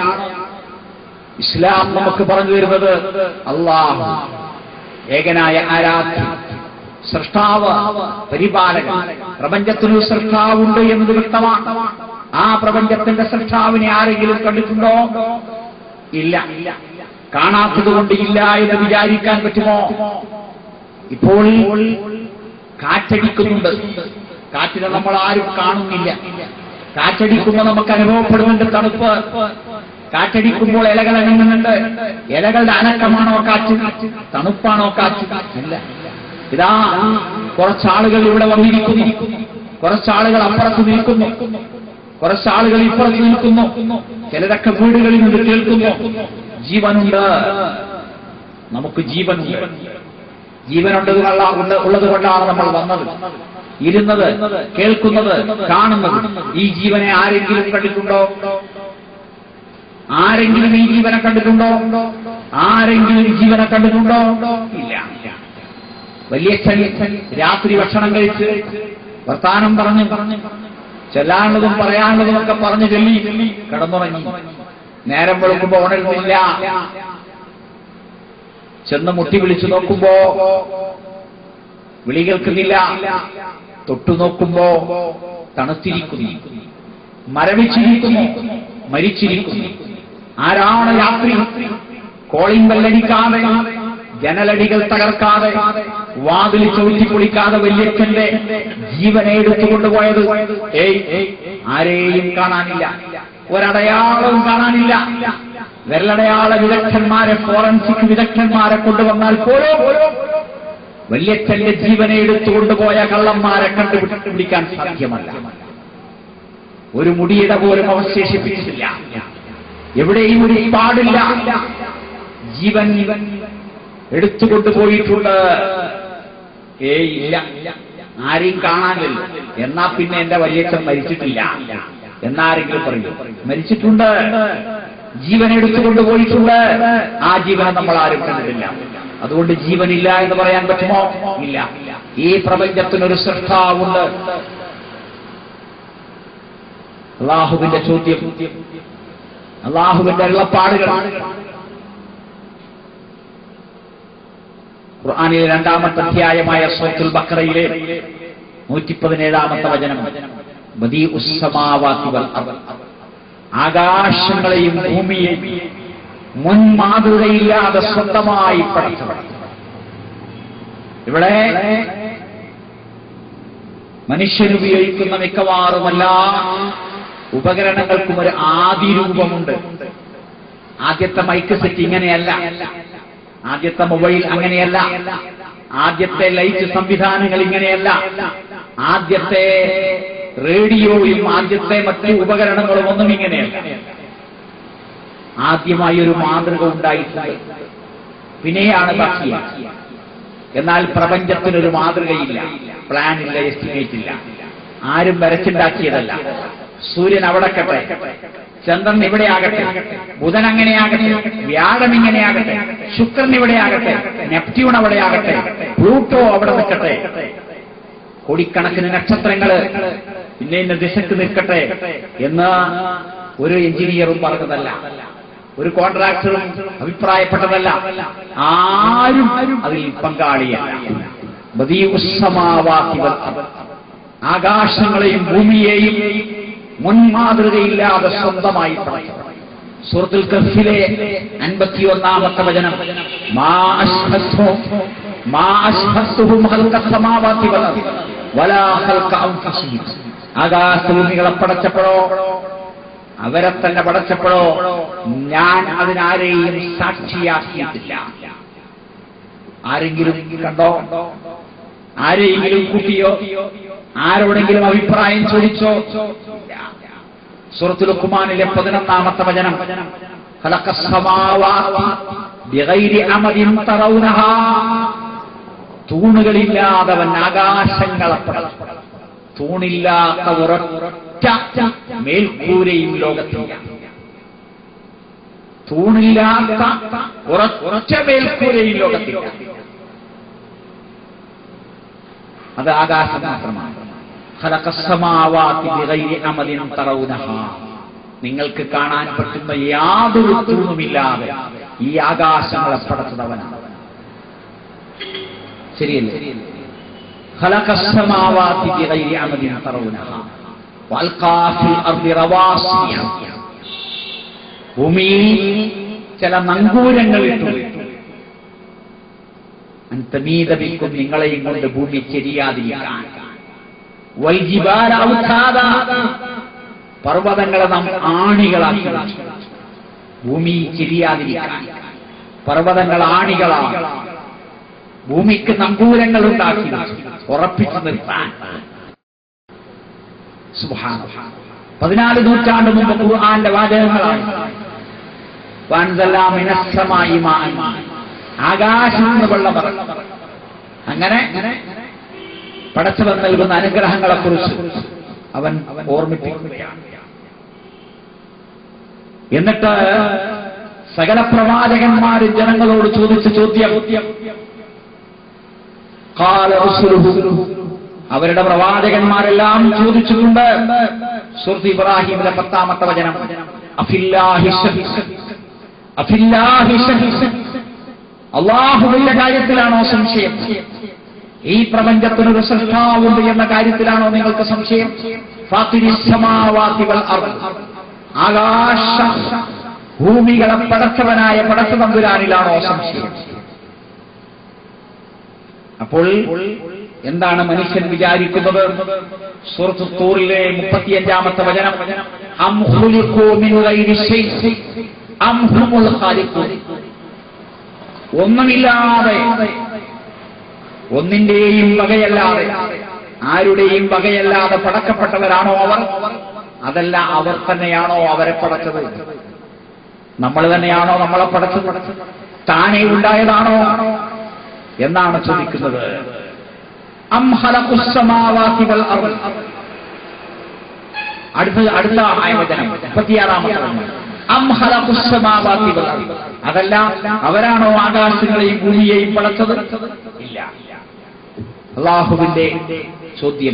ഇസ്ലാം നമുക്ക് പറഞ്ഞു തരുന്നത് അള്ളാഹു ഏകനായ ആരാധ്യ സൃഷ്ടാവ് പരിപാലകൻ പ്രപഞ്ചത്തിനൊരു സൃഷ്ടാവുണ്ട് എന്നത് വ്യക്തമാണ് ആ പ്രപഞ്ചത്തിന്റെ സൃഷ്ടാവിനെ ആരെങ്കിലും കണ്ടിട്ടുണ്ടോ ഇല്ല കാണാത്തത് കൊണ്ട് ഇല്ല എന്ന് വിചാരിക്കാൻ പറ്റുമോ ഇപ്പോൾ കാറ്റടിക്കുന്നുണ്ട് കാറ്റിനെ നമ്മൾ ആരും കാണുന്നില്ല കാറ്റടിക്കുമ്പോൾ നമുക്ക് അനുഭവപ്പെടുന്നുണ്ട് തണുപ്പ് കാറ്റടിക്കുമ്പോൾ ഇലകൾ അനങ്ങുന്നുണ്ട് ഇലകളുടെ അനക്കമാണോ കാറ്റ് തണുപ്പാണോ കാറ്റ് അല്ല ഇതാ കുറച്ചാളുകൾ ഇവിടെ വന്നിരിക്കുന്നു കുറച്ചാളുകൾ അപ്പുറത്ത് നിൽക്കുന്നു കുറച്ചാളുകൾ ഇപ്പുറത്ത് നിൽക്കുന്നു ചിലരൊക്കെ വീടുകളിൽ നിന്ന് കേൾക്കുന്നു ജീവനുണ്ട് നമുക്ക് ജീവനുണ്ട് ജീവനുണ്ട് ഉള്ളത് കൊണ്ടാണ് നമ്മൾ വന്നത് ഇരുന്നത് കേൾക്കുന്നത് കാണുന്നത് ഈ ജീവനെ ആരെങ്കിലും കണ്ടിട്ടുണ്ടോ ആരെങ്കിലും ഈ ജീവനെ കണ്ടിട്ടുണ്ടോ ആരെങ്കിലും ഈ ജീവനെ കണ്ടിട്ടുണ്ടോ ഇല്ല വലിയ രാത്രി ഭക്ഷണം കഴിച്ച് വർത്താനം പറഞ്ഞു പറഞ്ഞു ചെല്ലാനുള്ളതും പറയാനുള്ളതും ഒക്കെ പറഞ്ഞു ചൊല്ലി കിടന്നുറങ്ങി നേരം വെളുക്കുമ്പോ ഉണരുന്നില്ല ചെന്ന് മുട്ടി വിളിച്ചു നോക്കുമ്പോ വിളി കേൾക്കുന്നില്ല തൊട്ടു നോക്കുമ്പോ തണുത്തിരിക്കുന്നു മരവിച്ചിരിക്കുന്നു മരിച്ചിരിക്കുന്നു ആരാണ് രാത്രി കോളിംഗ് ബെല്ലടിക്കാതെ ജനലടികൾ തകർക്കാതെ വാതിൽ ചവിട്ടി പൊളിക്കാതെ വല്യച്ഛന്റെ ജീവനെ എടുത്തുകൊണ്ടുപോയത് ഏയ് ആരെയും കാണാനില്ല ഒരടയാളവും കാണാനില്ല വിരലടയാള വിദഗ്ധന്മാരെ ഫോറൻസിക് വിദഗ്ധന്മാരെ കൊണ്ടുവന്നാൽ പോലും വല്യച്ഛന്റെ ജീവനെ എടുത്തുകൊണ്ടുപോയ കള്ളന്മാരെ കണ്ടുപിടിക്കാൻ സാധ്യമല്ല ഒരു മുടിയിട പോലും അവശേഷിപ്പിച്ചിട്ടില്ല എവിടെയും ഒരു പാടില്ല ജീവൻ എടുത്തുകൊണ്ടുപോയിട്ടുണ്ട് ഏയ് ഇല്ല ആരെയും കാണാനില്ല എന്നാ പിന്നെ എന്റെ വല്യച്ഛൻ മരിച്ചിട്ടില്ല എന്നാരെങ്കിലും പറയൂ മരിച്ചിട്ടുണ്ട് ജീവൻ എടുത്തുകൊണ്ടുപോയിട്ടുണ്ട് ആ ജീവനെ നമ്മൾ ആരും കണ്ടിട്ടില്ല അതുകൊണ്ട് ജീവനില്ല എന്ന് പറയാൻ പറ്റുമോ ഇല്ല ഈ പ്രപഞ്ചത്തിനൊരു സൃഷ്ടാവുണ്ട് അള്ളാഹുവിന്റെ ചോദ്യം അള്ളാഹുവിന്റെ വെള്ളപ്പാടുകൾ ഖുർആാനിലെ രണ്ടാമത്തെ അധ്യായമായ സൂത്തുൽ ബക്കറയിലെ നൂറ്റി പതിനേഴാമത്തെ വചനം ബദീ ഉസ്സമാവാത്തി വൽ അർദ്. ആകാശങ്ങളെയും ഭൂമിയെയും മുൻ മാതൃകയില്ലാതെ സ്വന്തമായി പഠിച്ചവർ ഇവിടെ മനുഷ്യനുപയോഗിക്കുന്ന മിക്കവാറും എല്ലാ ഉപകരണങ്ങൾക്കും ഒരു ആദിരൂപമുണ്ട് ആദ്യത്തെ മൈക്ക് സെറ്റ് ഇങ്ങനെയല്ല ആദ്യത്തെ മൊബൈൽ അങ്ങനെയല്ല ആദ്യത്തെ ലൈറ്റ് സംവിധാനങ്ങൾ ഇങ്ങനെയല്ല ആദ്യത്തെ റേഡിയോയും ആദ്യത്തെ മറ്റ് ഉപകരണങ്ങളും ഒന്നും ഇങ്ങനെയല്ല ആദ്യമായി ഒരു മാതൃക ഉണ്ടായിട്ടുണ്ട് പിന്നെയാണ് ബാക്കി എന്നാൽ പ്രപഞ്ചത്തിനൊരു മാതൃകയില്ല പ്ലാൻ ഇല്ല എസ്റ്റിമേറ്റ് ഇല്ല ആരും വരച്ചുണ്ടാക്കിയതല്ല സൂര്യൻ അവിടെ കട്ടെ ചന്ദ്രൻ ഇവിടെ ആകട്ടെ ബുധൻ അങ്ങനെയാകട്ടെ വ്യാഴം ഇങ്ങനെയാകട്ടെ ശുക്രൻ ഇവിടെ ആകട്ടെ നെപ്റ്റ്യൂൺ അവിടെ ആകട്ടെ പ്ലൂട്ടോ അവിടെ നിൽക്കട്ടെ കോടിക്കണക്കിന് നക്ഷത്രങ്ങള് ഇന്ന ഇന്ന ദിശക്ക് നിൽക്കട്ടെ എന്ന് ഒരു എഞ്ചിനീയറും പറഞ്ഞതല്ല ഒരു കോൺട്രാക്ടറും അഭിപ്രായപ്പെട്ടതല്ല ആരും അതിൽ പങ്കാളിയല്ല ബദീഉസ്സമാവാതി വൽ അർദ്. ആകാശങ്ങളെയും ഭൂമിയെയും മുൻമാതൃകയില്ലാതെ സ്വന്തമായി പടച്ചവൻ. സൂറത്തുൽ കഹ്ഫിലെ അൻപത്തിയൊന്നാമത്തെ വചനം മാ അശ്ഹസ്തുഹും മാ അശ്ഹസ്തുഹും ഖൽഖ സമാവാതി വൽ അർദ് വലാ ഖൽഖ അൻഫുസിഹിം ആകാശഭൂമികളെ പടച്ചപ്പോഴോ അവരെ തന്നെ പടച്ചപ്പോഴോ ഞാൻ അതിനാരെയും സാക്ഷിയാക്കിയിട്ടില്ല ആരെങ്കിലും കണ്ടോ ആരെയെങ്കിലും കൂട്ടിയോ ആരോടെങ്കിലും അഭിപ്രായം ചോദിച്ചോ സൂറത്തുൽ ഖുമാനിലെ പതിനൊന്നാമത്തെ വചനം خلق السماوات بغير عمد ترونها തൂണുകളില്ലാതവൻ ആകാശങ്ങളെ പടച്ചു തൂണില്ലാത്ത ഒരൊറ്റ മേൽക്കൂരയും ലോകത്തില്ല തൂണില്ലാത്ത ഒരൊറ്റ മേൽക്കൂരയും ലോകത്തില്ല അത് ആകാശം മാത്രമാണ് ഖലഖസ്സമാവാതി ബിഗൈരി അമദിൻ തറൗനഹാ നിങ്ങൾക്ക് കാണാൻ പറ്റുന്ന യാതൊരു തൂണുമില്ലാതെ ഈ ആകാശങ്ങളെ പടച്ചതവനാണ് ശരിയല്ലേ خلق السماوات بغير عمد ترونها والقى في الارض رواسي ഭൂമിയിൽ ചില നങ്കൂരങ്ങൾ ഇട്ടു അന്തമീതമിക്കും നിങ്ങളെയും കൊണ്ട് ഭൂമി ചെരിയാതിരിക്കാൻ വൈജിബാല ഔതാദ പർവ്വതങ്ങളെ നാം ആണികളാക്കി വെച്ചു. ഭൂമി ചെരിയാതിരിക്കാൻ പർവ്വതങ്ങൾ ആണികളാണ് ഭൂമിക്ക് നങ്കൂരങ്ങൾ ഉണ്ടാക്കി ഉറപ്പിച്ചു നിർത്താൻ സുബ്ഹാനല്ലാഹ്. പതിനാല് നൂറ്റാണ്ട് മുമ്പ് ഖുർആന്റെ വാചകങ്ങളാണ് വൻസലാ മിനസ്സമായി മാഅൻ. ആകാശം നിന്ന് വെള്ളം ഇറങ്ങും. അങ്ങനെ പടച്ചവൻ നൽകുന്ന അനുഗ്രഹങ്ങളെ കുറിച്ച് അവൻ ഓർമ്മിപ്പിക്കുകയാണ് എന്നിട്ട് സകല പ്രവാചകന്മാരും ജനങ്ങളോട് ചോദിച്ച ചോദ്യം ഖാല റസൂലുഹു. അവരുടെ പ്രവാചകന്മാരെല്ലാം ചോദിച്ചിട്ടുണ്ട് സുഹൃത്ത് ഇബ്രാഹിമിലെ പത്താമത്തെ വചനം അഫില്ലാഹി ശഹീദ്. അഫില്ലാഹി ശഹീദ്. അള്ളാഹുവിന്റെ കാര്യത്തിലാണോ സംശയം ഈ പ്രപഞ്ചത്തിനൊരു സൃഷ്ടാവുണ്ട് എന്ന കാര്യത്തിലാണോ നിങ്ങൾക്ക് സംശയം ഫാത്തിരിസ്സമാവാതി വൽ അർദ്. ആകാശ ഭൂമികളെ പടച്ചവനായ പടച്ച തമ്പുരാനിലാണോ സംശയം അപ്പോൾ എന്താണ് മനുഷ്യൻ വിചാരിക്കുന്നത് സൂറത്ത് തൂറിലെ മുപ്പത്തിയഞ്ചാമത്തെ വചനം അം ഖുലിഖൂ മിൻ ഗൈരി ശൈഇ അം ഹുമുൽ ഖാലിഖൂൻ ഒന്നുമില്ലാതെ ഒന്നിന്റെയും വകയല്ലാതെ ആരുടെയും വകയല്ലാതെ പടക്കപ്പെട്ടവരാണോ അവർ അതല്ല അവർ തന്നെയാണോ അവരെ പടച്ചത് നമ്മൾ തന്നെയാണോ നമ്മളെ പടച്ചത് താനേ ഉണ്ടായതാണോ എന്നാണ് ചോദിക്കുന്നത് അം ഖലഖുസ് സമാവാതി വൽ അർദ്. അടുത്ത അടുത്ത ആയവചനം മുപ്പത്തിയാറാമത്തെ വചനം. അം ഖലഖുസ് സമാവാതി വൽ അർദ്. അതല്ല അവരാണോ ആകാശങ്ങളെയും ഭൂമിയെയും പടച്ചത് ഇല്ല അള്ളാഹുവിന്റെ ചോദ്യം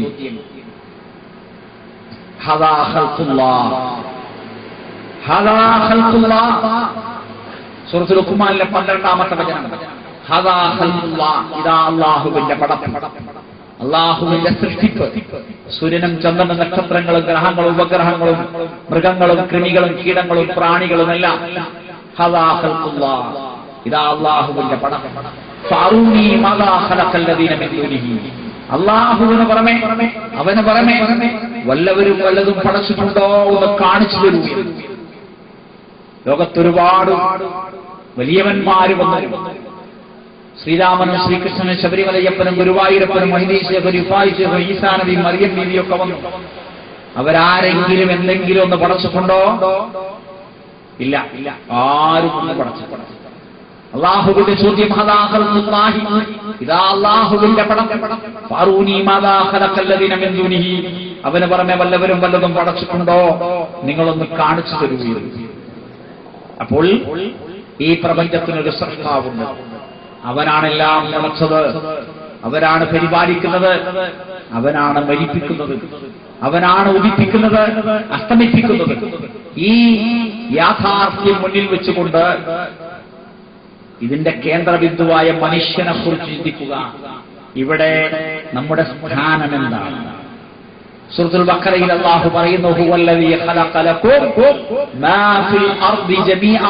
ഹദാ ഖൽഖുല്ലാഹ്. ഹദാ ഖൽഖുല്ലാഹ്. സൂറത്തുൽ ലുഖ്മാനിലെ പന്ത്രണ്ടാമത്തെ വചനം ഹദാ ഖൽഖുല്ലാഹ്. ഇതാ അള്ളാഹുവിന്റെ പടം അള്ളാഹുവിന്റെ സൃഷ്ടിപ്പ് സൂര്യനും ചന്ദ്രനും നക്ഷത്രങ്ങളും ഗ്രഹങ്ങളും ഉപഗ്രഹങ്ങളും മൃഗങ്ങളും കൃമികളും കീടങ്ങളും പ്രാണികളും എല്ലാം ഹദാ ഖൽഖുല്ലാഹ്. ഇതാ അള്ളാഹുവിന്റെ പടം ഫാറൂനി മാതാ ഖലഖല്ലദീന മിൻ ദൂനിഹി. അള്ളാഹുവിന് പുറമെ അവന് പുറമെ വല്ലവരും വല്ലതും പടച്ചിട്ടുണ്ടോ എന്ന് കാണിച്ചു തരൂ ലോകത്തൊരുപാട് വലിയവന്മാര് വന്നു ശ്രീരാമനും ശ്രീകൃഷ്ണനും ശബരിമലയ്യപ്പനും ഗുരുവായൂരപ്പനും മഹിതീശ്വരും ഇഫായിശ്വരും ഈസാ നബി മറിയം ബീവിയൊക്കെ വന്നു അവരാരെങ്കിലും എന്തെങ്കിലും ഒന്ന് പടച്ചിട്ടുണ്ടോ ഇല്ല ഇല്ല ആരും ഒന്ന് പടച്ചിട്ടുണ്ട് അള്ളാഹുവിന്റെ ചോദ്യം ഹദാ ഖൽഖുല്ലാഹി. ഇതാ അള്ളാഹുവിന്റെ പടം ഫാറൂനി മാദാ ഖലഖല്ലദീന മിൻ ദൂനിഹി. അവന് പുറമെ വല്ലവരും വല്ലതും പടച്ചിട്ടുണ്ടോ നിങ്ങളൊന്ന് കാണിച്ചു തരൂ അപ്പോൾ ഈ പ്രപഞ്ചത്തിനൊരു സൃഷ്ടാവുണ്ട് അവനാണെല്ലാം പടച്ചത് അവനാണ് പരിപാലിക്കുന്നത് അവനാണ് മരിപ്പിക്കുന്നത് അവനാണ് ഉദിപ്പിക്കുന്നത് അസ്തമിപ്പിക്കുന്നത് ഈ യാഥാർത്ഥ്യം മുന്നിൽ വെച്ചുകൊണ്ട് ഇതിന്റെ കേന്ദ്രബിന്ദുവായ മനുഷ്യനെ കുറിച്ച് ചിന്തിക്കുക ഇവിടെ നമ്മുടെ സ്ഥാനം എന്താണ് സൂറത്തുൽ ബഖറയിൽ അല്ലാഹു പറയുന്നു ഹുവല്ലദീ ഖലഖ ലക്കും മാ ഫിൽ അർദി ജമീആ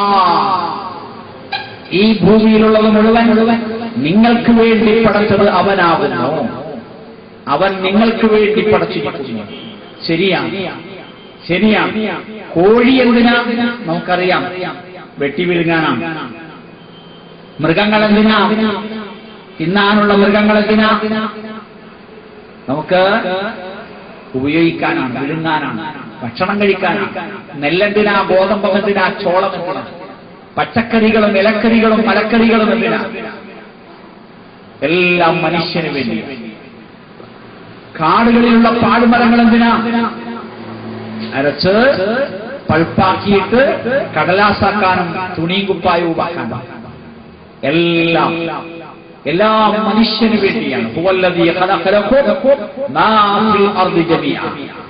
ഈ ഭൂമിയിലുള്ളത് മുഴുവൻ മുഴുവൻ നിങ്ങൾക്ക് വേണ്ടി പടച്ചത് അവനാകുന്നു അവൻ നിങ്ങൾക്ക് വേണ്ടി പടച്ചിരിക്കുന്നു ശരിയാണ് ശരിയാണ് കോഴി എന്തിനാ നമുക്കറിയാം വെട്ടി വിഴുങ്ങാനാണ് മൃഗങ്ങൾ എന്തിനാ തിന്നാനുള്ള മൃഗങ്ങൾ എന്തിനാ നമുക്ക് ഉപയോഗിക്കാനാണ് വിഴുങ്ങാനാണ് ഭക്ഷണം കഴിക്കാനാണ് നെല്ലെന്തിനാ ഗോതമ്പം എന്തിനാ ചോളം എന്തിനാ പച്ചക്കറികളും ഇലക്കറികളും മലക്കറികളും എന്തിനാ എല്ലാം മനുഷ്യന് വേണ്ടി കാടുകളിലുള്ള പാടുമരങ്ങൾ എന്തിനാ അരച്ച് പൾപ്പാക്കിയിട്ട് കടലാസാക്കാനും തുണിയും കുപ്പായവും ആക്കാനും എല്ലാം എല്ലാം മനുഷ്യന് വേണ്ടിയാണ് ഹുവല്ലദീ ഖലഖലക്കും മാ ഫിൽ അർദി ജമീഅ